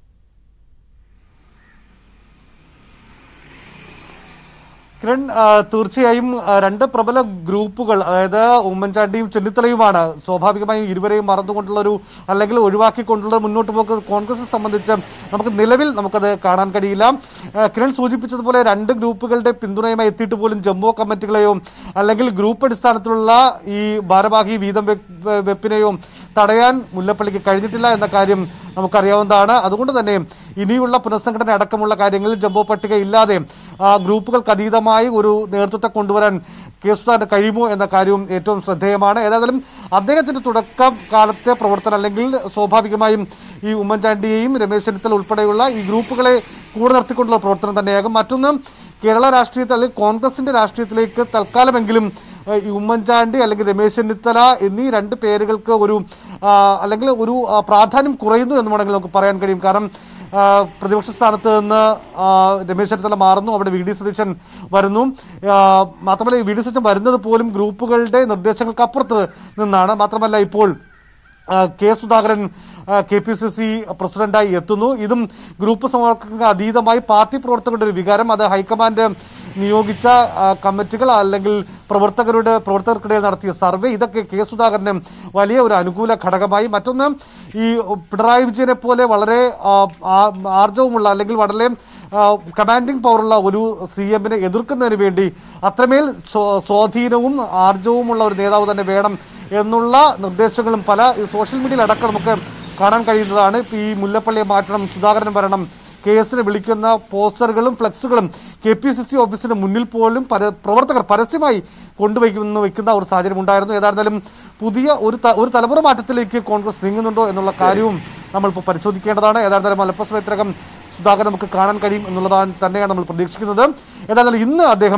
Speaker 14: കിരൺ ആ, തീർച്ചയായും ആ, രണ്ട് പ്രബല ഗ്രൂപ്പുകൾ അതായത് ഉമ്മൻചാണ്ടിയും ചെന്നിത്തലയുമാണ് സ്വാഭാവികമായും ഇരുവരെയും മറന്നുകൊണ്ടുള്ള ഒരു അല്ലെങ്കിൽ ഒഴിവാക്കിക്കൊണ്ടുള്ള മുന്നോട്ട് പോക്ക് കോൺഗ്രസിനെ സംബന്ധിച്ച് നമുക്ക് നിലവിൽ നമുക്കത് കാണാൻ കഴിയില്ല ആ, കിരൺ സൂചിപ്പിച്ചതുപോലെ രണ്ട് ഗ്രൂപ്പുകളുടെ പിന്തുണയുമായി എത്തിയിട്ട് പോലും ജമ്മു കമ്മിറ്റികളെയോ അല്ലെങ്കിൽ ഗ്രൂപ്പ് അടിസ്ഥാനത്തിലുള്ള ഈ ഭാരവാഹി വീതം വെപ്പ് വെപ്പിനെയോ തടയാൻ മുല്ലപ്പള്ളിക്ക് കഴിഞ്ഞിട്ടില്ല എന്ന കാര്യം നമുക്കറിയാവുന്നതാണ് അതുകൊണ്ട് തന്നെ ഇനിയുള്ള പുനഃസംഘടന അടക്കമുള്ള കാര്യങ്ങളിൽ ജംബോ പട്ടിക ഇല്ലാതെ ആ, ഗ്രൂപ്പുകൾക്ക് അതീതമായി ഒരു നേതൃത്വത്തെ കൊണ്ടുവരാൻ കെ സുധാകരന് കഴിയുമോ എന്ന കാര്യവും ഏറ്റവും ശ്രദ്ധേയമാണ് ഏതായാലും അദ്ദേഹത്തിന്റെ തുടക്കം കാലത്തെ പ്രവർത്തനം അല്ലെങ്കിൽ സ്വാഭാവികമായും ഈ ഉമ്മൻചാണ്ടിയെയും രമേശ് ചെന്നിത്തല ഉൾപ്പെടെയുള്ള ഈ ഗ്രൂപ്പുകളെ കൂടെ നിർത്തിക്കൊണ്ടുള്ള പ്രവർത്തനം തന്നെയാകും മറ്റൊന്ന് കേരള രാഷ്ട്രീയത്തിൽ അല്ലെങ്കിൽ കോൺഗ്രസിന്റെ രാഷ്ട്രീയത്തിലേക്ക് തൽക്കാലമെങ്കിലും ഏഹ്, ഈ ഉമ്മൻചാണ്ടി അല്ലെങ്കിൽ രമേശ് ചെന്നിത്തല എന്നീ രണ്ട് പേരുകൾക്ക് ഒരു ആ, അല്ലെങ്കിൽ ഒരു ആ, പ്രാധാന്യം കുറയുന്നു എന്ന് വേണമെങ്കിൽ നമുക്ക് പറയാൻ കഴിയും കാരണം ആ, പ്രതിപക്ഷ സ്ഥാനത്ത് നിന്ന് ആ, രമേശ് ചെന്നിത്തല മാറുന്നു അവിടെ വി ഡി സതീശൻ വരുന്നു ആ, മാത്രമല്ല ഈ വി ഡി സതീശൻ വരുന്നത് പോലും ഗ്രൂപ്പുകളുടെ നിർദ്ദേശങ്ങൾക്ക് അപ്പുറത്ത് നിന്നാണ് മാത്രമല്ല ഇപ്പോൾ ആ, K Sudhakaran K P C C പ്രസിഡന്റായി എത്തുന്നു ഇതും ഗ്രൂപ്പ് സമവാക്യങ്ങൾക്ക് അതീതമായി പാർട്ടി പ്രവർത്തകരുടെ ഒരു വികാരം അത് ഹൈക്കമാൻഡ് നിയോഗിച്ച ആ, കമ്മിറ്റികൾ അല്ലെങ്കിൽ പ്രവർത്തകരുടെ പ്രവർത്തകർക്കിടയിൽ നടത്തിയ സർവേ ഇതൊക്കെ കെ സുധാകരന് വലിയ ഒരു അനുകൂല ഘടകമായി മറ്റൊന്ന് ഈ പിണറായി വിജയനെ പോലെ വളരെ ആ, ആ- ആർജവമുള്ള അല്ലെങ്കിൽ വളരെ ആ, കമാൻഡിംഗ് പവറുള്ള ഒരു സി എമ്മിനെ എതിർക്കുന്നതിന് വേണ്ടി അത്രമേൽ സ്വ- സ്വാധീനവും ആർജവുമുള്ള ഒരു നേതാവ് തന്നെ വേണം എന്നുള്ള നിർദ്ദേശങ്ങളും പല ഈ സോഷ്യൽ മീഡിയയിൽ അടക്കം നമുക്ക് കാണാൻ കഴിയുന്നതാണ് ഇപ്പൊ ഈ മുല്ലപ്പള്ളിയെ മാറ്റണം സുധാകരൻ വരണം കേസിന് വിളിക്കുന്ന പോസ്റ്ററുകളും ഫ്ലക്സുകളും കെ പി സി സി ഓഫീസിന് മുന്നിൽ പോലും പര- പ്രവർത്തകർ പരസ്യമായി കൊണ്ടുവയ്ക്കുന്ന വെക്കുന്ന ഒരു സാഹചര്യം ഉണ്ടായിരുന്നു ഏതായിരുന്നാലും പുതിയ ഒരു ത- ഒരു തലമുറ മാറ്റത്തിലേക്ക് കോൺഗ്രസ് നീങ്ങുന്നുണ്ടോ എന്നുള്ള കാര്യവും നമ്മളിപ്പോൾ പരിശോധിക്കേണ്ടതാണ് ഏതായിരുന്നാലും അല്പസമയത്തിനകം സുധാകരൻ നമുക്ക് കാണാൻ കഴിയും എന്നുള്ളതാണ് തന്നെയാണ് നമ്മൾ പ്രതീക്ഷിക്കുന്നത് ഏതായാലും ഇന്ന് അദ്ദേഹം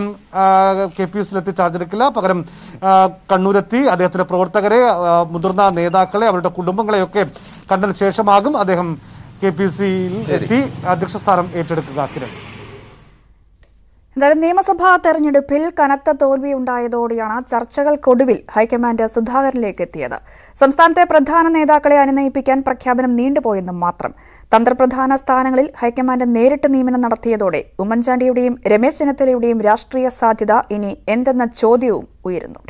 Speaker 14: കെ പി എസിലെത്തി ചാർജ് എടുക്കില്ല പകരം ആ, കണ്ണൂരെത്തി അദ്ദേഹത്തിന്റെ പ്രവർത്തകരെ ആ, മുതിർന്ന നേതാക്കളെ അവരുടെ കുടുംബങ്ങളെയൊക്കെ കണ്ടതിന് ശേഷമാകും അദ്ദേഹം കെ പി സിയിൽ എത്തി അധ്യക്ഷ സ്ഥാനം ഏറ്റെടുക്കുക കിരൺ
Speaker 1: എന്തായാലും നിയമസഭാ തെരഞ്ഞെടുപ്പിൽ കനത്ത തോൽവിയുണ്ടായതോടെയാണ് ചർച്ചകൾക്കൊടുവിൽ ഹൈക്കമാൻഡ് സുധാകരനിലേക്ക് എത്തിയത് സംസ്ഥാനത്തെ പ്രധാന നേതാക്കളെ അനുനയിപ്പിക്കാൻ പ്രഖ്യാപനം നീണ്ടുപോയെന്നും മാത്രം തന്ത്രപ്രധാന സ്ഥാനങ്ങളിൽ ഹൈക്കമാൻഡ് നേരിട്ട് നിയമനം നടത്തിയതോടെ ഉമ്മൻചാണ്ടിയുടെയും രമേശ് ചെന്നിത്തലയുടെയും രാഷ്ട്രീയ സാധ്യത ഇനി എന്തെന്ന ചോദ്യവും ഉയരുന്നുണ്ട്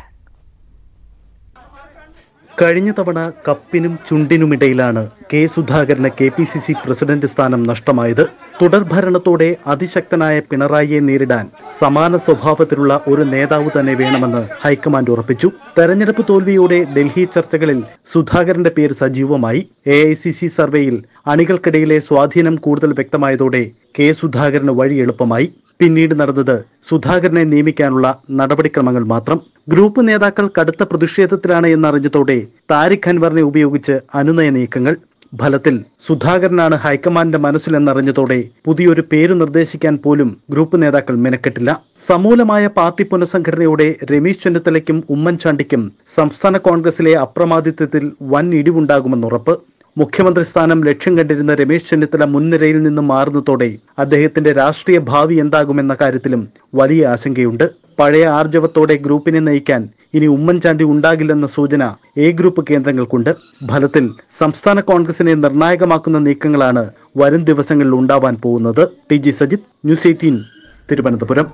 Speaker 9: കഴിഞ്ഞ തവണ കപ്പിനും ചുണ്ടിനുമിടയിലാണ് കെ സുധാകരന് K P C C president സ്ഥാനം നഷ്ടമായത് തുടർഭരണത്തോടെ അതിശക്തനായ പിണറായിയെ നേരിടാൻ സമാന സ്വഭാവത്തിലുള്ള ഒരു നേതാവ് തന്നെ വേണമെന്ന് ഹൈക്കമാൻഡ് ഉറപ്പിച്ചു തെരഞ്ഞെടുപ്പ് തോൽവിയോടെ ഡൽഹി ചർച്ചകളിൽ സുധാകരന്റെ പേര് സജീവമായി എ ഐ സി സി സർവേയിൽ അണികൾക്കിടയിലെ സ്വാധീനം കൂടുതൽ വ്യക്തമായതോടെ കെ സുധാകരന് വഴി എളുപ്പമായി പിന്നീട് നടന്നത് സുധാകരനെ നിയമിക്കാനുള്ള നടപടിക്രമങ്ങൾ മാത്രം ഗ്രൂപ്പ് നേതാക്കൾ കടുത്ത പ്രതിഷേധത്തിലാണ് എന്നറിഞ്ഞതോടെ താരിഖ് അൻവറിനെ ഉപയോഗിച്ച് അനുനയ നീക്കങ്ങൾ ഫലത്തിൽ സുധാകരനാണ് ഹൈക്കമാൻഡിന്റെ മനസ്സിലെന്നറിഞ്ഞതോടെ പുതിയൊരു പേര് നിർദ്ദേശിക്കാൻ പോലും ഗ്രൂപ്പ് നേതാക്കൾ മെനക്കെട്ടില്ല സമൂലമായ പാർട്ടി പുനഃസംഘടനയോടെ രമേശ് ചെന്നിത്തലയ്ക്കും ഉമ്മൻചാണ്ടിക്കും സംസ്ഥാന കോൺഗ്രസിലെ അപ്രമാദിത്വത്തിൽ വൻ ഇടിവുണ്ടാകുമെന്നുറപ്പ് മുഖ്യമന്ത്രി സ്ഥാനം ലക്ഷ്യം കണ്ടിരുന്ന രമേശ് ചെന്നിത്തല മുൻനിരയിൽ നിന്നും മാറുന്നതോടെ അദ്ദേഹത്തിന്റെ രാഷ്ട്രീയ ഭാവി എന്താകുമെന്ന കാര്യത്തിലും വലിയ ആശങ്കയുണ്ട് പഴയ ആർജവത്തോടെ ഗ്രൂപ്പിനെ നയിക്കാൻ ഇനി ഉമ്മൻചാണ്ടി ഉണ്ടാകില്ലെന്ന സൂചന എ ഗ്രൂപ്പ് കേന്ദ്രങ്ങൾക്കുണ്ട് ഫലത്തിൽ സംസ്ഥാന കോൺഗ്രസിനെ നിർണായകമാക്കുന്ന നീക്കങ്ങളാണ് വരും ദിവസങ്ങളിൽ ഉണ്ടാവാൻ പോകുന്നത് T G Sajith news eighteen Thiruvananthapuram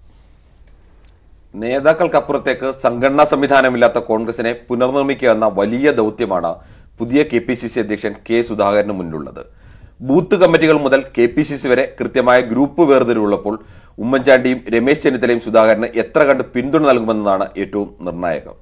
Speaker 2: നേതാക്കൾക്കപ്പുറത്തേക്ക് സംഘടനാ സംവിധാനമില്ലാത്ത കോൺഗ്രസിനെ പുനർനിർമ്മിക്കുക എന്ന വലിയ ദൗത്യമാണ് പുതിയ കെ പി സി സി അധ്യക്ഷൻ കെ സുധാകരന് മുന്നിലുള്ളത് ബൂത്ത് കമ്മിറ്റികൾ മുതൽ കെ പി സി സി വരെ കൃത്യമായ ഗ്രൂപ്പ് വേർതിരിവുള്ളപ്പോൾ ഉമ്മൻചാണ്ടിയും രമേശ് ചെന്നിത്തലയും സുധാകരന് എത്ര കണ്ട് പിന്തുണ നൽകുമെന്നതാണ് ഏറ്റവും നിർണായകം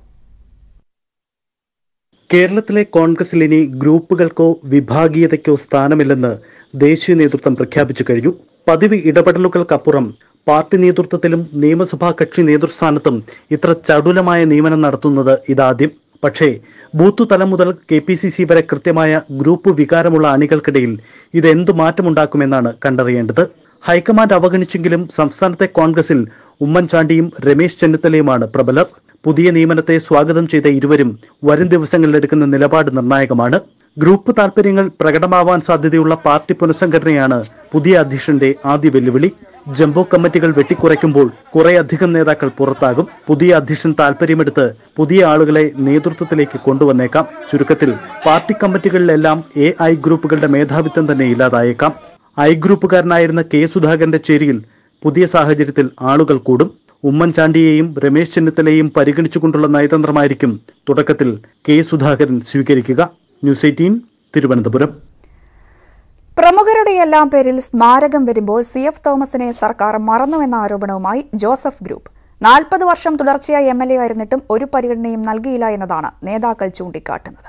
Speaker 9: കേരളത്തിലെ കോൺഗ്രസിൽ ഇനി ഗ്രൂപ്പുകൾക്കോ വിഭാഗീയതയ്ക്കോ സ്ഥാനമില്ലെന്ന് ദേശീയ നേതൃത്വം പ്രഖ്യാപിച്ചു കഴിഞ്ഞു പതിവ് ഇടപെടലുകൾക്കപ്പുറം പാർട്ടി നേതൃത്വത്തിലും നിയമസഭാ കക്ഷി നേതൃസ്ഥാനത്തും ഇത്ര ചടുലമായ നിയമനം നടത്തുന്നത് ഇതാദ്യം പക്ഷേ ബൂത്ത് തലം മുതൽ കെ പി സി സി വരെ കൃത്യമായ ഗ്രൂപ്പ് വികാരമുള്ള അണികൾക്കിടയിൽ ഇത് എന്തു മാറ്റമുണ്ടാക്കുമെന്നാണ് കണ്ടറിയേണ്ടത് ഹൈക്കമാൻഡ് അവഗണിച്ചെങ്കിലും സംസ്ഥാനത്തെ കോൺഗ്രസിൽ ഉമ്മൻചാണ്ടിയും രമേശ് ചെന്നിത്തലയുമാണ് പ്രബലർ പുതിയ നിയമനത്തെ സ്വാഗതം ചെയ്ത ഇരുവരും വരും ദിവസങ്ങളിലെടുക്കുന്ന നിലപാട് നിർണായകമാണ് ഗ്രൂപ്പ് താൽപര്യങ്ങൾ പ്രകടമാവാൻ സാധ്യതയുള്ള പാർട്ടി പുനഃസംഘടനയാണ് പുതിയ അധ്യക്ഷന്റെ ആദ്യ വെല്ലുവിളി ജംബോ കമ്മിറ്റികൾ വെട്ടിക്കുറയ്ക്കുമ്പോൾ കുറേയധികം നേതാക്കൾ പുറത്താകും പുതിയ അധ്യക്ഷൻ താൽപര്യമെടുത്ത് പുതിയ ആളുകളെ നേതൃത്വത്തിലേക്ക് കൊണ്ടുവന്നേക്കാം ചുരുക്കത്തിൽ പാർട്ടി കമ്മിറ്റികളിലെല്ലാം എ ഐ ഗ്രൂപ്പുകളുടെ മേധാവിത്വം തന്നെ ഇല്ലാതായേക്കാം ഐ ഗ്രൂപ്പുകാരനായിരുന്ന കെ സുധാകരന്റെ ചേരിയിൽ പുതിയ സാഹചര്യത്തിൽ ആളുകൾ കൂടും ഉമ്മൻചാണ്ടിയെയും രമേശ് ചെന്നിത്തലയെയും പരിഗണിച്ചുകൊണ്ടുള്ള നയതന്ത്രമായിരിക്കും തുടക്കത്തിൽ കെ സുധാകരൻ സ്വീകരിക്കുക ന്യൂസ് എയ്റ്റീൻ തിരുവനന്തപുരം
Speaker 1: പ്രമുഖരുടെയെല്ലാം പേരിൽ സ്മാരകം വരുമ്പോൾ സി എഫ് തോമസിനെ സർക്കാർ മറന്നുവെന്ന ആരോപണവുമായി ജോസഫ് ഗ്രൂപ്പ് നാൽപ്പത് വർഷം തുടർച്ചയായി എം എൽ എ ആയിരുന്നിട്ടും ഒരു പരിഗണനയും നൽകിയില്ല എന്നതാണ് നേതാക്കൾ ചൂണ്ടിക്കാട്ടുന്നത്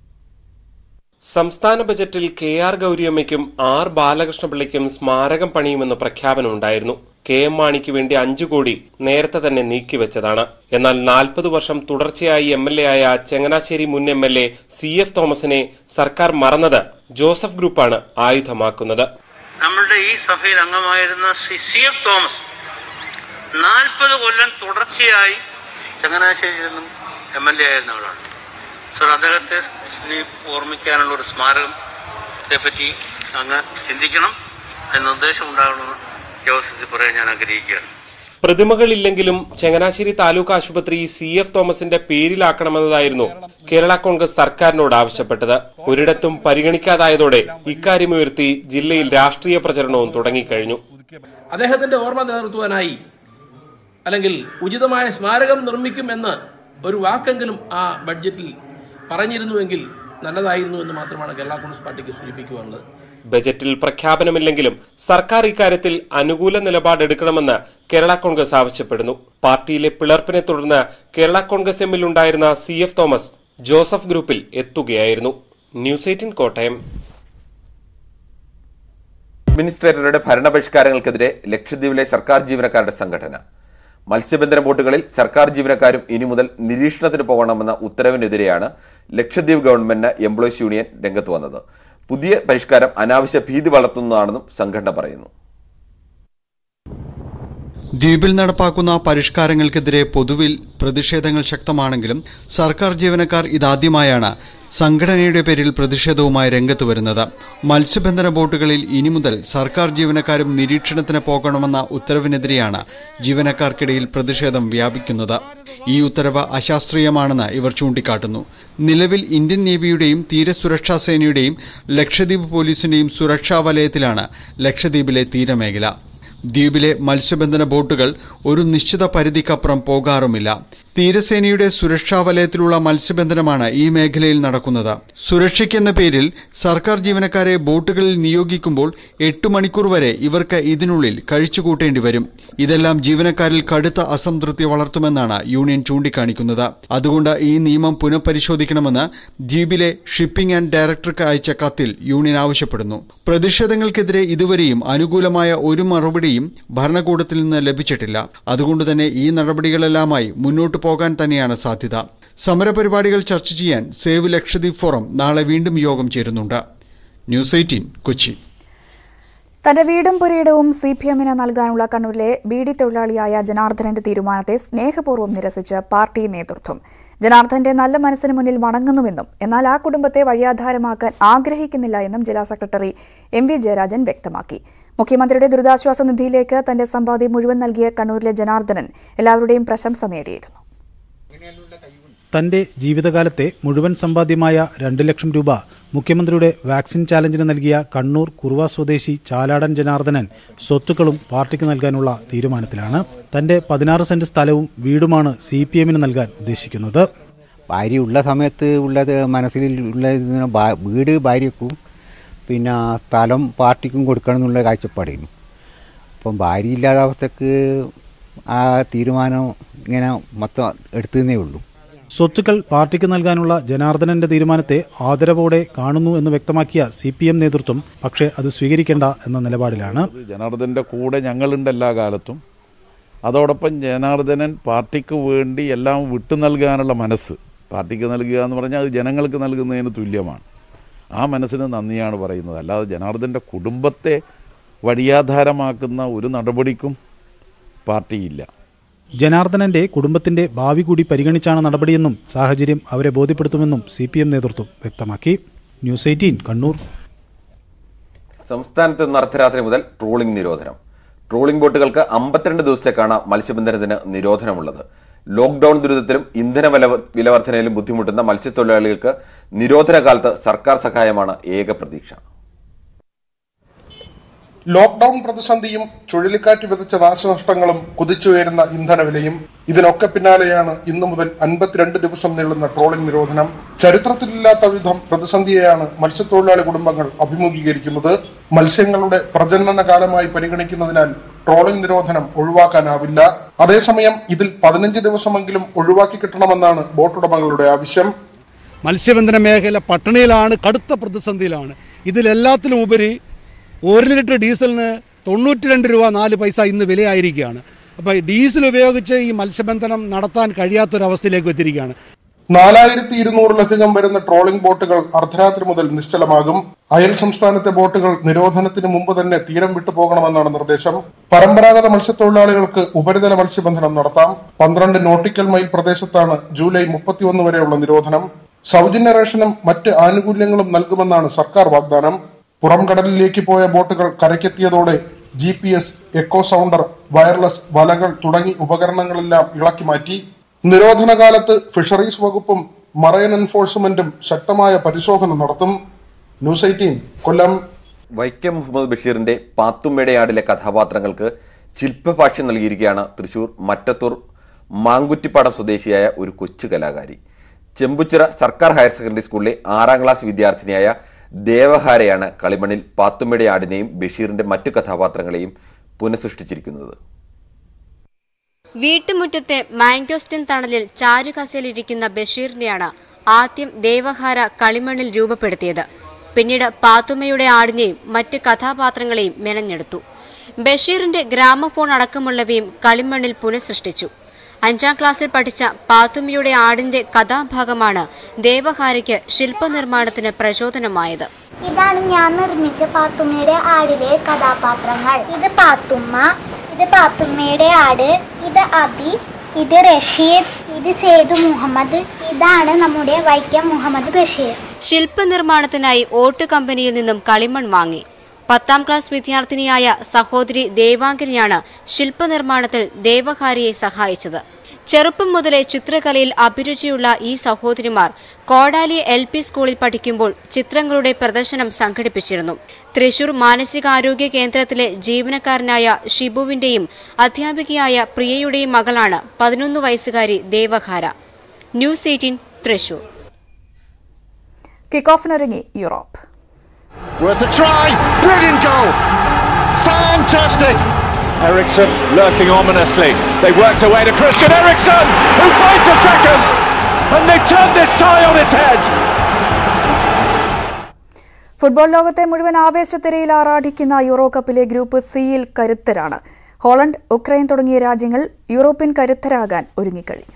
Speaker 15: സംസ്ഥാന ബജറ്റിൽ കെ ആർ ഗൌരിയമ്മയ്ക്കും ആർ ബാലകൃഷ്ണപിള്ളയ്ക്കും സ്മാരകം പണിയുമെന്ന് പ്രഖ്യാപനമുണ്ടായിരുന്നു കെ എം മാണിക്ക് വേണ്ടി അഞ്ചു കോടി നേരത്തെ തന്നെ നീക്കിവെച്ചതാണ് എന്നാൽ നാൽപ്പത് വർഷം തുടർച്ചയായി എം എൽ എ ആയ ചങ്ങനാശ്ശേരി മുൻ M L A C F തോമസിനെ സർക്കാർ മറന്നത് ജോസഫ് ഗ്രൂപ്പാണ് ആയുധമാക്കുന്നത്
Speaker 16: നമ്മളുടെ ഈ സഭയിൽ അംഗമായിരുന്ന ശ്രീ സി എഫ് തോമസ് നാൽപ്പത് കൊല്ലം തുടർച്ചയായി ചങ്ങനാശ്ശേരിയിൽ നിന്നും എം എൽ എ ആയിരുന്ന ആളാണ് സർ അദ്ദേഹത്തെ ഇനി ഓർമ്മിക്കാനുള്ള ഒരു സ്മാരകം പറ്റി അങ്ങ് ചിന്തിക്കണം അതിന് നിർദ്ദേശം ഉണ്ടാകണമെന്ന് ദേവസ്വത്തിൽ പറയാൻ ഞാൻ ആഗ്രഹിക്കുകയാണ്
Speaker 15: പ്രതിമകളില്ലെങ്കിലും ചങ്ങനാശ്ശേരി താലൂക്ക് ആശുപത്രി സി എഫ് തോമസിന്റെ പേരിലാക്കണമെന്നതായിരുന്നു കേരള കോൺഗ്രസ് സർക്കാരിനോട് ആവശ്യപ്പെട്ടത് ഒരിടത്തും പരിഗണിക്കാതായതോടെ ഇക്കാര്യമുയർത്തി ജില്ലയിൽ രാഷ്ട്രീയ പ്രചരണവും തുടങ്ങിക്കഴിഞ്ഞു
Speaker 17: അദ്ദേഹത്തിന്റെ ഓർമ്മ നിലനിർത്തുവാനായി അല്ലെങ്കിൽ ഉചിതമായ സ്മാരകം നിർമ്മിക്കും എന്ന് ഒരു വാക്കെങ്കിലും ആ ബഡ്ജറ്റിൽ പറഞ്ഞിരുന്നുവെങ്കിൽ നല്ലതായിരുന്നു എന്ന് മാത്രമാണ് കേരള കോൺഗ്രസ് പാർട്ടിക്ക് സൂചിപ്പിക്കുവാനുള്ളത്
Speaker 15: ബജറ്റിൽ പ്രഖ്യാപനമില്ലെങ്കിലും സർക്കാർ ഇക്കാര്യത്തിൽ അനുകൂല നിലപാടെടുക്കണമെന്ന് കേരള കോൺഗ്രസ് ആവശ്യപ്പെടുന്നു പാർട്ടിയിലെ പിളർപ്പിനെ തുടർന്ന് കേരള കോൺഗ്രസ് എമ്മിൽ ഉണ്ടായിരുന്ന സി എഫ് തോമസ് ജോസഫ് ഗ്രൂപ്പിൽ എത്തുകയായിരുന്നു ന്യൂസ് എയ്റ്റീൻ കോട്ടയം
Speaker 2: അഡ്മിനിസ്ട്രേറ്ററുടെ ഭരണപരിഷ്കാരങ്ങൾക്കെതിരെ ലക്ഷദ്വീപിലെ സർക്കാർ ജീവനക്കാരുടെ സംഘടന മത്സ്യബന്ധന ബോട്ടുകളിൽ സർക്കാർ ജീവനക്കാരും ഇനി മുതൽ നിരീക്ഷണത്തിന് പോകണമെന്ന ഉത്തരവിനെതിരെയാണ് ലക്ഷദ്വീപ് ഗവൺമെന്റിന് എംപ്ലോയീസ് യൂണിയൻ രംഗത്ത് വന്നത് പുതിയ പരിഷ്കാരം അനാവശ്യ ഭീതി വളർത്തുന്നതാണെന്നും സംഘടന പറയുന്നു
Speaker 18: ദ്വീപിൽ നടപ്പാക്കുന്ന പരിഷ്കാരങ്ങൾക്കെതിരെ പൊതുവിൽ പ്രതിഷേധങ്ങൾ ശക്തമാണെങ്കിലും സർക്കാർ ജീവനക്കാർ ഇതാദ്യമായാണ് സംഘടനയുടെ പേരിൽ പ്രതിഷേധവുമായി രംഗത്ത് വരുന്നത് മത്സ്യബന്ധന ബോട്ടുകളിൽ ഇനി മുതൽ സർക്കാർ ജീവനക്കാരും നിരീക്ഷണത്തിന് പോകണമെന്ന ഉത്തരവിനെതിരെയാണ് ജീവനക്കാർക്കിടയിൽ പ്രതിഷേധം വ്യാപിക്കുന്നത് ഈ ഉത്തരവ് അശാസ്ത്രീയമാണെന്ന് ഇവർ ചൂണ്ടിക്കാട്ടുന്നു നിലവിൽ ഇന്ത്യൻ നേവിയുടെയും തീരസുരക്ഷാ സേനയുടെയും ലക്ഷദ്വീപ് പോലീസിന്റെയും സുരക്ഷാ വലയത്തിലാണ് ലക്ഷദ്വീപിലെ തീരമേഖല ദ്വീപിലെ മത്സ്യബന്ധന ബോട്ടുകൾ ഒരു നിശ്ചിത പരിധിക്കപ്പുറം പോകാറുമില്ല തീരസേനയുടെ സുരക്ഷാ വലയത്തിലുള്ള മത്സ്യബന്ധനമാണ് ഈ മേഖലയിൽ നടക്കുന്നത് സുരക്ഷയ്ക്കെന്ന പേരിൽ സർക്കാർ ജീവനക്കാരെ ബോട്ടുകളിൽ നിയോഗിക്കുമ്പോൾ എട്ട് മണിക്കൂർ വരെ ഇവർക്ക് ഇതിനുള്ളിൽ കഴിച്ചുകൂട്ടേണ്ടി വരും ഇതെല്ലാം ജീവനക്കാരിൽ കടുത്ത അസംതൃപ്തി വളർത്തുമെന്നാണ് യൂണിയൻ ചൂണ്ടിക്കാണിക്കുന്നത് അതുകൊണ്ട് ഈ നിയമം പുനഃപരിശോധിക്കണമെന്ന് ദ്വീപിലെ ഷിപ്പിംഗ് ആൻഡ് ഡയറക്ടർക്ക് അയച്ച കത്തിൽ യൂണിയൻ ആവശ്യപ്പെടുന്നു പ്രതിഷേധങ്ങൾക്കെതിരെ ഇതുവരെയും അനുകൂലമായ ഒരു മറുപടിയും ഭരണകൂടത്തിൽ നിന്ന് ലഭിച്ചിട്ടില്ല അതുകൊണ്ട് തന്നെ ഈ നടപടികളെല്ലാമായി മുന്നോട്ടു പോകാൻ തന്നെയാണ് സാധ്യത സമരപരിപാടികൾ ചർച്ച ചെയ്യാൻ സേവ് ലക്ഷദ്വീപ് ഫോറം നാളെ വീണ്ടും യോഗം ചേരുന്നുണ്ട് ന്യൂസ് എയ്റ്റീൻ കൊച്ചി
Speaker 1: തന്റെ വീടും പുരയിടവും സി പി എമ്മിന് നൽകാനുള്ള കണ്ണൂരിലെ ബീഡി തൊഴിലാളിയായ ജനാർദ്ദനന്റെ തീരുമാനത്തെ സ്നേഹപൂർവ്വം നിരസിച്ച് പാർട്ടി നേതൃത്വം ജനാർദ്ദന്റെ നല്ല മനസ്സിന് മുന്നിൽ വണങ്ങുന്നുവെന്നും എന്നാൽ ആ കുടുംബത്തെ വഴിയാധാരമാക്കാൻ ആഗ്രഹിക്കുന്നില്ല എന്നും ജില്ലാ സെക്രട്ടറി എം വി ജയരാജൻ വ്യക്തമാക്കി മുഖ്യമന്ത്രിയുടെ ദുരിതാശ്വാസ നിധിയിലേക്ക് തന്റെ സമ്പാദ്യം മുഴുവൻ നൽകിയ കണ്ണൂരിലെ ജനാർദ്ദനൻ എല്ലാവരുടെയും പ്രശംസ നേടിയിരുന്നു
Speaker 19: തന്റെ ജീവിതകാലത്തെ മുഴുവൻ സമ്പാദ്യമായ രണ്ട് ലക്ഷം രൂപ മുഖ്യമന്ത്രിയുടെ വാക്സിൻ ചാലഞ്ചിന് നൽകിയ കണ്ണൂർ കുറുവ സ്വദേശി ചാലാടൻ ജനാർദ്ദനൻ സ്വത്തുക്കളും പാർട്ടിക്ക് നൽകാനുള്ള തീരുമാനത്തിലാണ് തന്റെ പതിനാറ് സെന്റ് സ്ഥലവും വീടുമാണ് സി പി എമ്മിന് നൽകാൻ ഉദ്ദേശിക്കുന്നത്
Speaker 20: ഭാര്യ ഉള്ള സമയത്ത് ഉള്ളത് മനസ്സിൽ ഉള്ള ഇതിന് ഭാ- വീട് ഭാര്യക്കും പിന്നെ സ്ഥലം പാർട്ടിക്കും കൊടുക്കണം എന്നുള്ള കാഴ്ചപ്പാടായിരുന്നു അപ്പം ഭാര്യ ഇല്ലാത്ത അവസ്ഥക്ക് ആ തീരുമാനം ഇങ്ങനെ മൊത്തം എടുത്തതേ ഉള്ളൂ
Speaker 19: സ്വത്തുക്കൾ പാർട്ടിക്ക് നൽകാനുള്ള ജനാർദ്ദനന്റെ തീരുമാനത്തെ ആദരവോടെ കാണുന്നു എന്ന് വ്യക്തമാക്കിയ സി പി എം നേതൃത്വം പക്ഷേ അത് സ്വീകരിക്കേണ്ട എന്ന നിലപാടിലാണ്
Speaker 21: ജനാർദ്ദൻ്റെ കൂടെ ഞങ്ങളുണ്ട് എല്ലാ കാലത്തും അതോടൊപ്പം ജനാർദ്ദനൻ പാർട്ടിക്ക് വേണ്ടി എല്ലാം വിട്ടു നൽകാനുള്ള മനസ്സ് പാർട്ടിക്ക് നൽകുക എന്ന് പറഞ്ഞാൽ അത് ജനങ്ങൾക്ക് നൽകുന്നതിന് തുല്യമാണ് ആ മനസ്സിന് നന്ദിയാണ് പറയുന്നത് അല്ലാതെ ജനാർദ്ദൻ്റെ കുടുംബത്തെ വഴിയാധാരമാക്കുന്ന ഒരു നടപടിക്കും പാർട്ടിയില്ല
Speaker 19: ജനാർദ്ദനന്റെ കുടുംബത്തിന്റെ ഭാവി കൂടി പരിഗണിച്ചാണ് നടപടിയെന്നും സാഹചര്യം അവരെ ബോധ്യപ്പെടുത്തുമെന്നും സി പി എം നേതൃത്വം വ്യക്തമാക്കി ന്യൂസ് എയ്റ്റീൻ കണ്ണൂർ
Speaker 2: സംസ്ഥാനത്ത് ഇന്ന് അർദ്ധരാത്രി മുതൽ ട്രോളിംഗ് നിരോധനം ട്രോളിംഗ് ബോട്ടുകൾക്ക് അമ്പത്തിരണ്ട് ദിവസത്തേക്കാണ് മത്സ്യബന്ധനത്തിന് നിരോധനമുള്ളത് ലോക്ക്ഡൌൺ ദുരിതത്തിലും ഇന്ധന വില വിലവർധനയിലും ബുദ്ധിമുട്ടുന്ന മത്സ്യത്തൊഴിലാളികൾക്ക് നിരോധന കാലത്ത് സർക്കാർ സഹായമാണ് ഏക പ്രതീക്ഷ
Speaker 5: ലോക്ക്ഡൌൺ പ്രതിസന്ധിയും ചുഴലിക്കാറ്റ് വിതച്ച നാശനഷ്ടങ്ങളും കുതിച്ചുയരുന്ന ഇന്ധനവിലയും ഇതിനൊക്കെ പിന്നാലെയാണ് ഇന്നു മുതൽ അൻപത്തിരണ്ട് ദിവസം നീളുന്ന ട്രോളിംഗ് നിരോധനം ചരിത്രത്തിലില്ലാത്ത വിധം പ്രതിസന്ധിയെയാണ് മത്സ്യത്തൊഴിലാളി കുടുംബങ്ങൾ അഭിമുഖീകരിക്കുന്നത് മത്സ്യങ്ങളുടെ പ്രജനന കാലമായി പരിഗണിക്കുന്നതിനാൽ ട്രോളിംഗ് നിരോധനം ഒഴിവാക്കാനാവില്ല അതേസമയം ഇതിൽ പതിനഞ്ച് ദിവസമെങ്കിലും ഒഴിവാക്കി കിട്ടണമെന്നാണ് ബോട്ടുടമകളുടെ ആവശ്യം
Speaker 22: മത്സ്യബന്ധന മേഖല പട്ടിണിയിലാണ് കടുത്ത പ്രതിസന്ധിയിലാണ് ഇതിലെല്ലാത്തിലും ഉപരി ഒരു ലിറ്റർ ഡീസലിന് തൊണ്ണൂറ്റി രണ്ട് രൂപ നാല് പൈസ ഇന്ന് വിലയായിരിക്കുകയാണ് അപ്പോൾ ഡീസൽ ഉപയോഗിച്ച് ഈ മത്സ്യബന്ധനം നടത്താൻ കഴിയാത്തൊരവസ്ഥയിലേക്ക് എത്തിയിരിക്കുകയാണ്
Speaker 5: നാലായിരത്തി ഇരുന്നൂറിലധികം വരുന്ന ട്രോളിംഗ് ബോട്ടുകൾ അർദ്ധരാത്രി മുതൽ നിശ്ചലമാകും അയൽ സംസ്ഥാനത്തെ ബോട്ടുകൾ നിരോധനത്തിന് മുമ്പ് തന്നെ തീരം വിട്ടു പോകണമെന്നാണ് നിർദ്ദേശം പരമ്പരാഗത മത്സ്യത്തൊഴിലാളികൾക്ക് ഉപരിതല മത്സ്യബന്ധനം നടത്താം പന്ത്രണ്ട് നോട്ടിക്കൽ മൈൽ പ്രദേശത്താണ് ജൂലൈ മുപ്പത്തിയൊന്ന് വരെയുള്ള നിരോധനം സൗജന്യ റേഷനും മറ്റ് ആനുകൂല്യങ്ങളും നൽകുമെന്നാണ് സർക്കാർ വാഗ്ദാനം പുറം കടലിലേക്ക് പോയ ബോട്ടുകൾ കരയ്ക്കെത്തിയതോടെ G P S echo sounder wireless വലകൾ തുടങ്ങി ഉപകരണങ്ങളെല്ലാം ഇളക്കി മാറ്റി നിരോധന കാലത്ത് ഫിഷറീസ് വകുപ്പും മറൈൻ എൻഫോഴ്സ്മെന്റും ശക്തമായ പരിശോധന നടത്തും ന്യൂസ് എയ്റ്റീൻ കൊല്ലം
Speaker 2: വൈക്കം മുഹമ്മദ് ബഷീറിന്റെ പാത്തുമ്മയുടെ ആടിലെ കഥാപാത്രങ്ങൾക്ക് ശില്പഭാഷ്യം നൽകിയിരിക്കുകയാണ് തൃശൂർ മറ്റത്തൂർ മാങ്കുറ്റിപ്പാടം സ്വദേശിയായ ഒരു കൊച്ചു കലാകാരി ചെമ്പുച്ചിറ സർക്കാർ ഹയർ സെക്കൻഡറി സ്കൂളിലെ ആറാം ക്ലാസ് വിദ്യാർത്ഥിനിയായ ദേവഹാരയാണ് കളിമണ്ണിൽ പാത്തുമ്മയുടെ ആടിനെയും ബഷീറിന്റെ മറ്റു കഥാപാത്രങ്ങളെയും പുനഃസൃഷ്ടിച്ചിരിക്കുന്നത്
Speaker 11: വീട്ടുമുറ്റത്തെ മാംഗോസ്റ്റിൻ തണലിൽ ചാരുകസയിലിരിക്കുന്ന ബഷീറിനെയാണ് ആദ്യം ദേവഹാര കളിമണ്ണിൽ രൂപപ്പെടുത്തിയത് പിന്നീട് പാത്തുമ്മയുടെ ആടിനെയും മറ്റ് കഥാപാത്രങ്ങളെയും മെനഞ്ഞെടുത്തു ബഷീറിന്റെ ഗ്രാമഫോൺ അടക്കമുള്ളവയും കളിമണ്ണിൽ പുനഃസൃഷ്ടിച്ചു അഞ്ചാം ക്ലാസ്സിൽ പഠിച്ച പാത്തുമ്മയുടെ ആടിന്റെ കഥാഭാഗമാണ് ദേവഹാരയ്ക്ക് ശില്പനിർമ്മാണത്തിന് പ്രചോദനമായത്
Speaker 23: ഇതാണ് ഞാൻ നിർമ്മിച്ച പാത്തുമ്മയുടെ ആടിലെ കഥാപാത്രങ്ങൾ ഇത് പാത്തുമ്മ ഇത് പാത്തുമ്മയുടെ ആട് ഇത് അബി ഇത് റഷീദ് ഇത് സേതു മുഹമ്മദ് ഇതാണ് നമ്മുടെ വൈക്കം മുഹമ്മദ് ബഷീർ
Speaker 11: ശില്പനിർമ്മാണത്തിനായി ഓട്ട് കമ്പനിയിൽ നിന്നും കളിമൺ വാങ്ങി പത്താം ക്ലാസ് വിദ്യാർത്ഥിനിയായ സഹോദരി ദേവാംഗിനിയാണ് ശില്പനിർമ്മാണത്തിൽ ദേവഹാരിയെ സഹായിച്ചത് ചെറുപ്പം മുതലേ ചിത്രകലയിൽ അഭിരുചിയുള്ള ഈ സഹോദരിമാർ കോടാലി എൽ പി സ്കൂളിൽ പഠിക്കുമ്പോൾ ചിത്രങ്ങളുടെ പ്രദർശനം സംഘടിപ്പിച്ചിരുന്നു തൃശൂർ മാനസികാരോഗ്യ കേന്ദ്രത്തിലെ ജീവനക്കാരനായ ഷിബുവിന്റെയും അധ്യാപികയായ പ്രിയയുടെയും മകളാണ് പതിനൊന്ന് വയസ്സുകാരി Devahara news eighteen Thrissur
Speaker 1: kick ഓഫിനൊരുങ്ങി Europe
Speaker 24: Worth a try. Brilliant goal. Fantastic.
Speaker 25: Ericsson lurking ominously. They worked away to Christian Eriksen, who finds a second, and they turn this tie on its head.
Speaker 1: Football ലോകത്തെ മുഴുവൻ ആവേശത്തിരയിൽ ആറാടിക്കുന്ന euro കപ്പിലെ group സിയിൽ കരുത്തരാണ് Holland Ukraine തുടങ്ങിയ രാജ്യങ്ങൾ European കരുത്തരാകാൻ ഒരുങ്ങിക്കഴിഞ്ഞു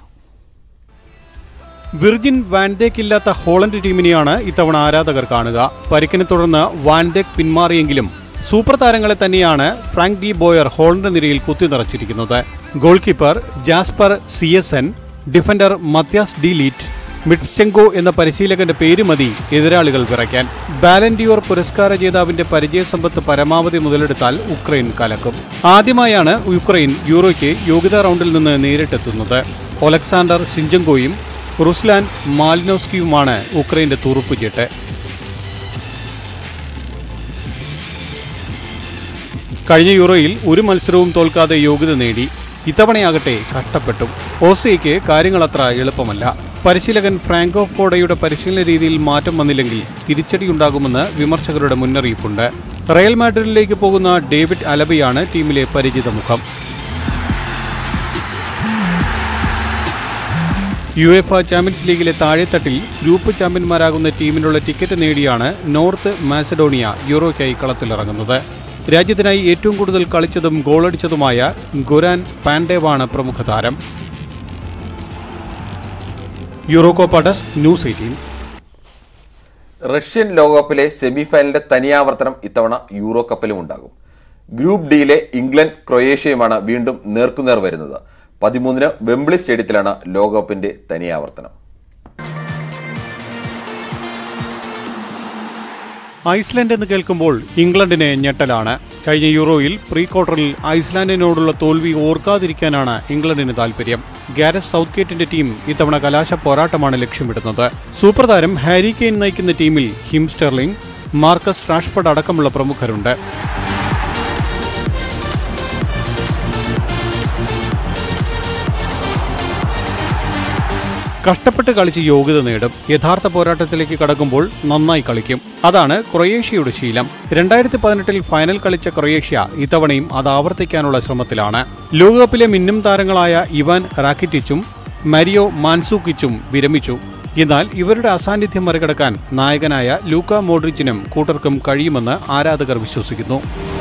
Speaker 19: Virgil van Dijk ഇല്ലാത്ത Holland ടീമിനെയാണ് ഇത്തവണ ആരാധകർ കാണുക പരിക്കിനെ തുടർന്ന് വാൻഡേക്ക് പിന്മാറിയെങ്കിലും സൂപ്പർ താരങ്ങളെ തന്നെയാണ് ഫ്രാങ്ക് ഡി ബോയർ ഹോളണ്ട് നിരയിൽ കുത്തിനിറച്ചിരിക്കുന്നത് goalkeeper Jasper Cillessen defender Matthijs de Ligt മിഡ്ചെങ്കോ എന്ന പരിശീലകന്റെ പേര് മതി എതിരാളികൾ വിറയ്ക്കാൻ ബാലൻഡിയോർ പുരസ്കാര ജേതാവിന്റെ പരിചയസമ്പത്ത് പരമാവധി മുതലെടുത്താൽ ഉക്രൈൻ കലക്കും ആദ്യമായാണ് യുക്രൈൻ യൂറോയ്ക്ക് യോഗ്യതാ റൗണ്ടിൽ നിന്ന് നേരിട്ടെത്തുന്നത് ഒലക്സാണ്ടർ സിഞ്ചങ്കോയും റുസ്ലാൻ മാലിനോസ്കിയുമാണ് ഉക്രൈന്റെ തുറുപ്പുചീട്ട് കഴിഞ്ഞ യൂറോയിൽ ഒരു മത്സരവും തോൽക്കാതെ യോഗ്യത നേടി ഇത്തവണയാകട്ടെ കഷ്ടപ്പെട്ടു ഓസ്ട്രിയയ്ക്ക് കാര്യങ്ങൾ അത്ര എളുപ്പമല്ല പരിശീലകൻ ഫ്രാങ്കോ ഫോഡയുടെ പരിശീലന രീതിയിൽ മാറ്റം വന്നില്ലെങ്കിൽ തിരിച്ചടിയുണ്ടാകുമെന്ന് വിമർശകരുടെ മുന്നറിയിപ്പുണ്ട് റയൽ മാഡ്രിഡിലേക്ക് പോകുന്ന ഡേവിഡ് അലബയാണ് ടീമിലെ പരിചിത മുഖം യു എഫ ചാമ്പ്യൻസ് ലീഗിലെ താഴെത്തട്ടിൽ ഗ്രൂപ്പ് ചാമ്പ്യന്മാരാകുന്ന ടീമിനുള്ള ടിക്കറ്റ് നേടിയാണ് നോർത്ത് മാസഡോണിയ യൂറോയ്ക്കായി കളത്തിലിറങ്ങുന്നത് രാജ്യത്തിനായി ഏറ്റവും കൂടുതൽ കളിച്ചതും ഗോളടിച്ചതുമായ ഗുരാൻ പാൻഡേവാണ് പ്രമുഖ താരം Euro Copa desk news eighteen
Speaker 2: Russian ലോകകപ്പിലെ സെമിഫൈനലിന്റെ തനിയാവർത്തനം ഇത്തവണ യൂറോ കപ്പിലും ഉണ്ടാകും ഗ്രൂപ്പ് ഡിയിലെ ഇംഗ്ലണ്ട് ക്രൊയേഷ്യയുമാണ് വീണ്ടും നേർക്കുനേർ വരുന്നത് പതിമൂന്നിന് വെംബ്ലി സ്റ്റേഡിയത്തിലാണ് ലോകകപ്പിന്റെ തനിയാവർത്തനം
Speaker 3: ഐസ്ലൻഡ് എന്ന് കേൾക്കുമ്പോൾ ഇംഗ്ലണ്ടിന് ഞെട്ടലാണ് കഴിഞ്ഞ യൂറോയിൽ പ്രീ ക്വാർട്ടറിൽ ഐസ്ലാൻഡിനോടുള്ള തോൽവി ഓർക്കാതിരിക്കാനാണ് ഇംഗ്ലണ്ടിന് താൽപര്യം ഗാരസ് സൗത്ത്ഗേറ്റിന്റെ ടീം ഇത്തവണ കലാശ പോരാട്ടമാണ് ലക്ഷ്യമിടുന്നത് സൂപ്പർ താരം ഹാരി കെയ്ൻ നയിക്കുന്ന ടീമിൽ ഹിം സ്റ്റെർലിംഗ് മാർക്കസ് റാഷ്ഫർഡ് അടക്കമുള്ള പ്രമുഖരുണ്ട് കഷ്ടപ്പെട്ട് കളിച്ച് യോഗ്യത നേടും യഥാർത്ഥ പോരാട്ടത്തിലേക്ക് കടക്കുമ്പോൾ നന്നായി കളിക്കും അതാണ് ക്രൊയേഷ്യയുടെ ശീലം രണ്ടായിരത്തി പതിനെട്ടിൽ ഫൈനൽ കളിച്ച ക്രൊയേഷ്യ ഇത്തവണയും അത് ആവർത്തിക്കാനുള്ള ശ്രമത്തിലാണ് ലോകകപ്പിലെ മിന്നും താരങ്ങളായ ഇവാൻ റാക്കിറ്റിച്ചും മരിയോ മാൻസൂക്കിച്ചും വിരമിച്ചു എന്നാൽ ഇവരുടെ അസാന്നിധ്യം മറികടക്കാൻ നായകനായ ലൂക്ക മോഡ്രിച്ചിനും കൂട്ടർക്കും കഴിയുമെന്ന് ആരാധകർ വിശ്വസിക്കുന്നു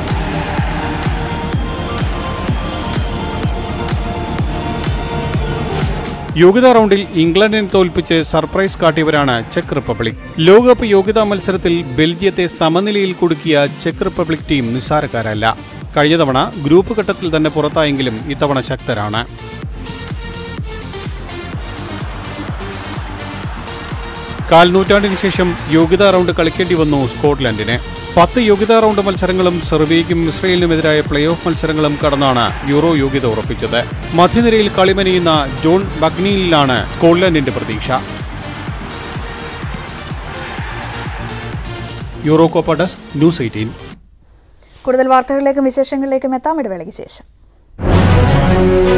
Speaker 3: യോഗ്യതാ റൗണ്ടിൽ ഇംഗ്ലണ്ടിനെ തോൽപ്പിച്ച് സർപ്രൈസ് കാട്ടിയവരാണ് ചെക്ക് റിപ്പബ്ലിക് ലോകകപ്പ് യോഗ്യതാ മത്സരത്തിൽ ബെൽജിയത്തെ സമനിലയിൽ കുടുക്കിയ ചെക്ക് റിപ്പബ്ലിക് ടീം നിസ്സാരക്കാരല്ല കഴിഞ്ഞ തവണ ഗ്രൂപ്പ് ഘട്ടത്തിൽ തന്നെ പുറത്തായെങ്കിലും ഇത്തവണ ശക്തരാണ് കാൽ നൂറ്റാണ്ടിന് ശേഷം യോഗ്യതാ റൗണ്ട് കളിക്കേണ്ടി വന്നു സ്കോട്ട്ലൻഡിന് പത്ത് യോഗ്യതാ റൗണ്ട് മത്സരങ്ങളും സെർബിയയ്ക്കും ഇസ്രയേലിനുമെതിരായ പ്ലേ ഓഫ് മത്സരങ്ങളും കടന്നാണ് യൂറോ യോഗ്യത ഉറപ്പിച്ചത് മധ്യനിരയിൽ കളിമനിയുന്ന ജോൺ ബഗ്നിയിലാണ് സ്കോട്ട്ലൻഡിന്റെ പ്രതീക്ഷ Euro Copa desk news eighteen
Speaker 1: കൂടുതൽ വാർത്തകളിലേക്കും വിശേഷങ്ങളിലേക്കും എത്താം ഇടവേളയ്ക്ക് ശേഷം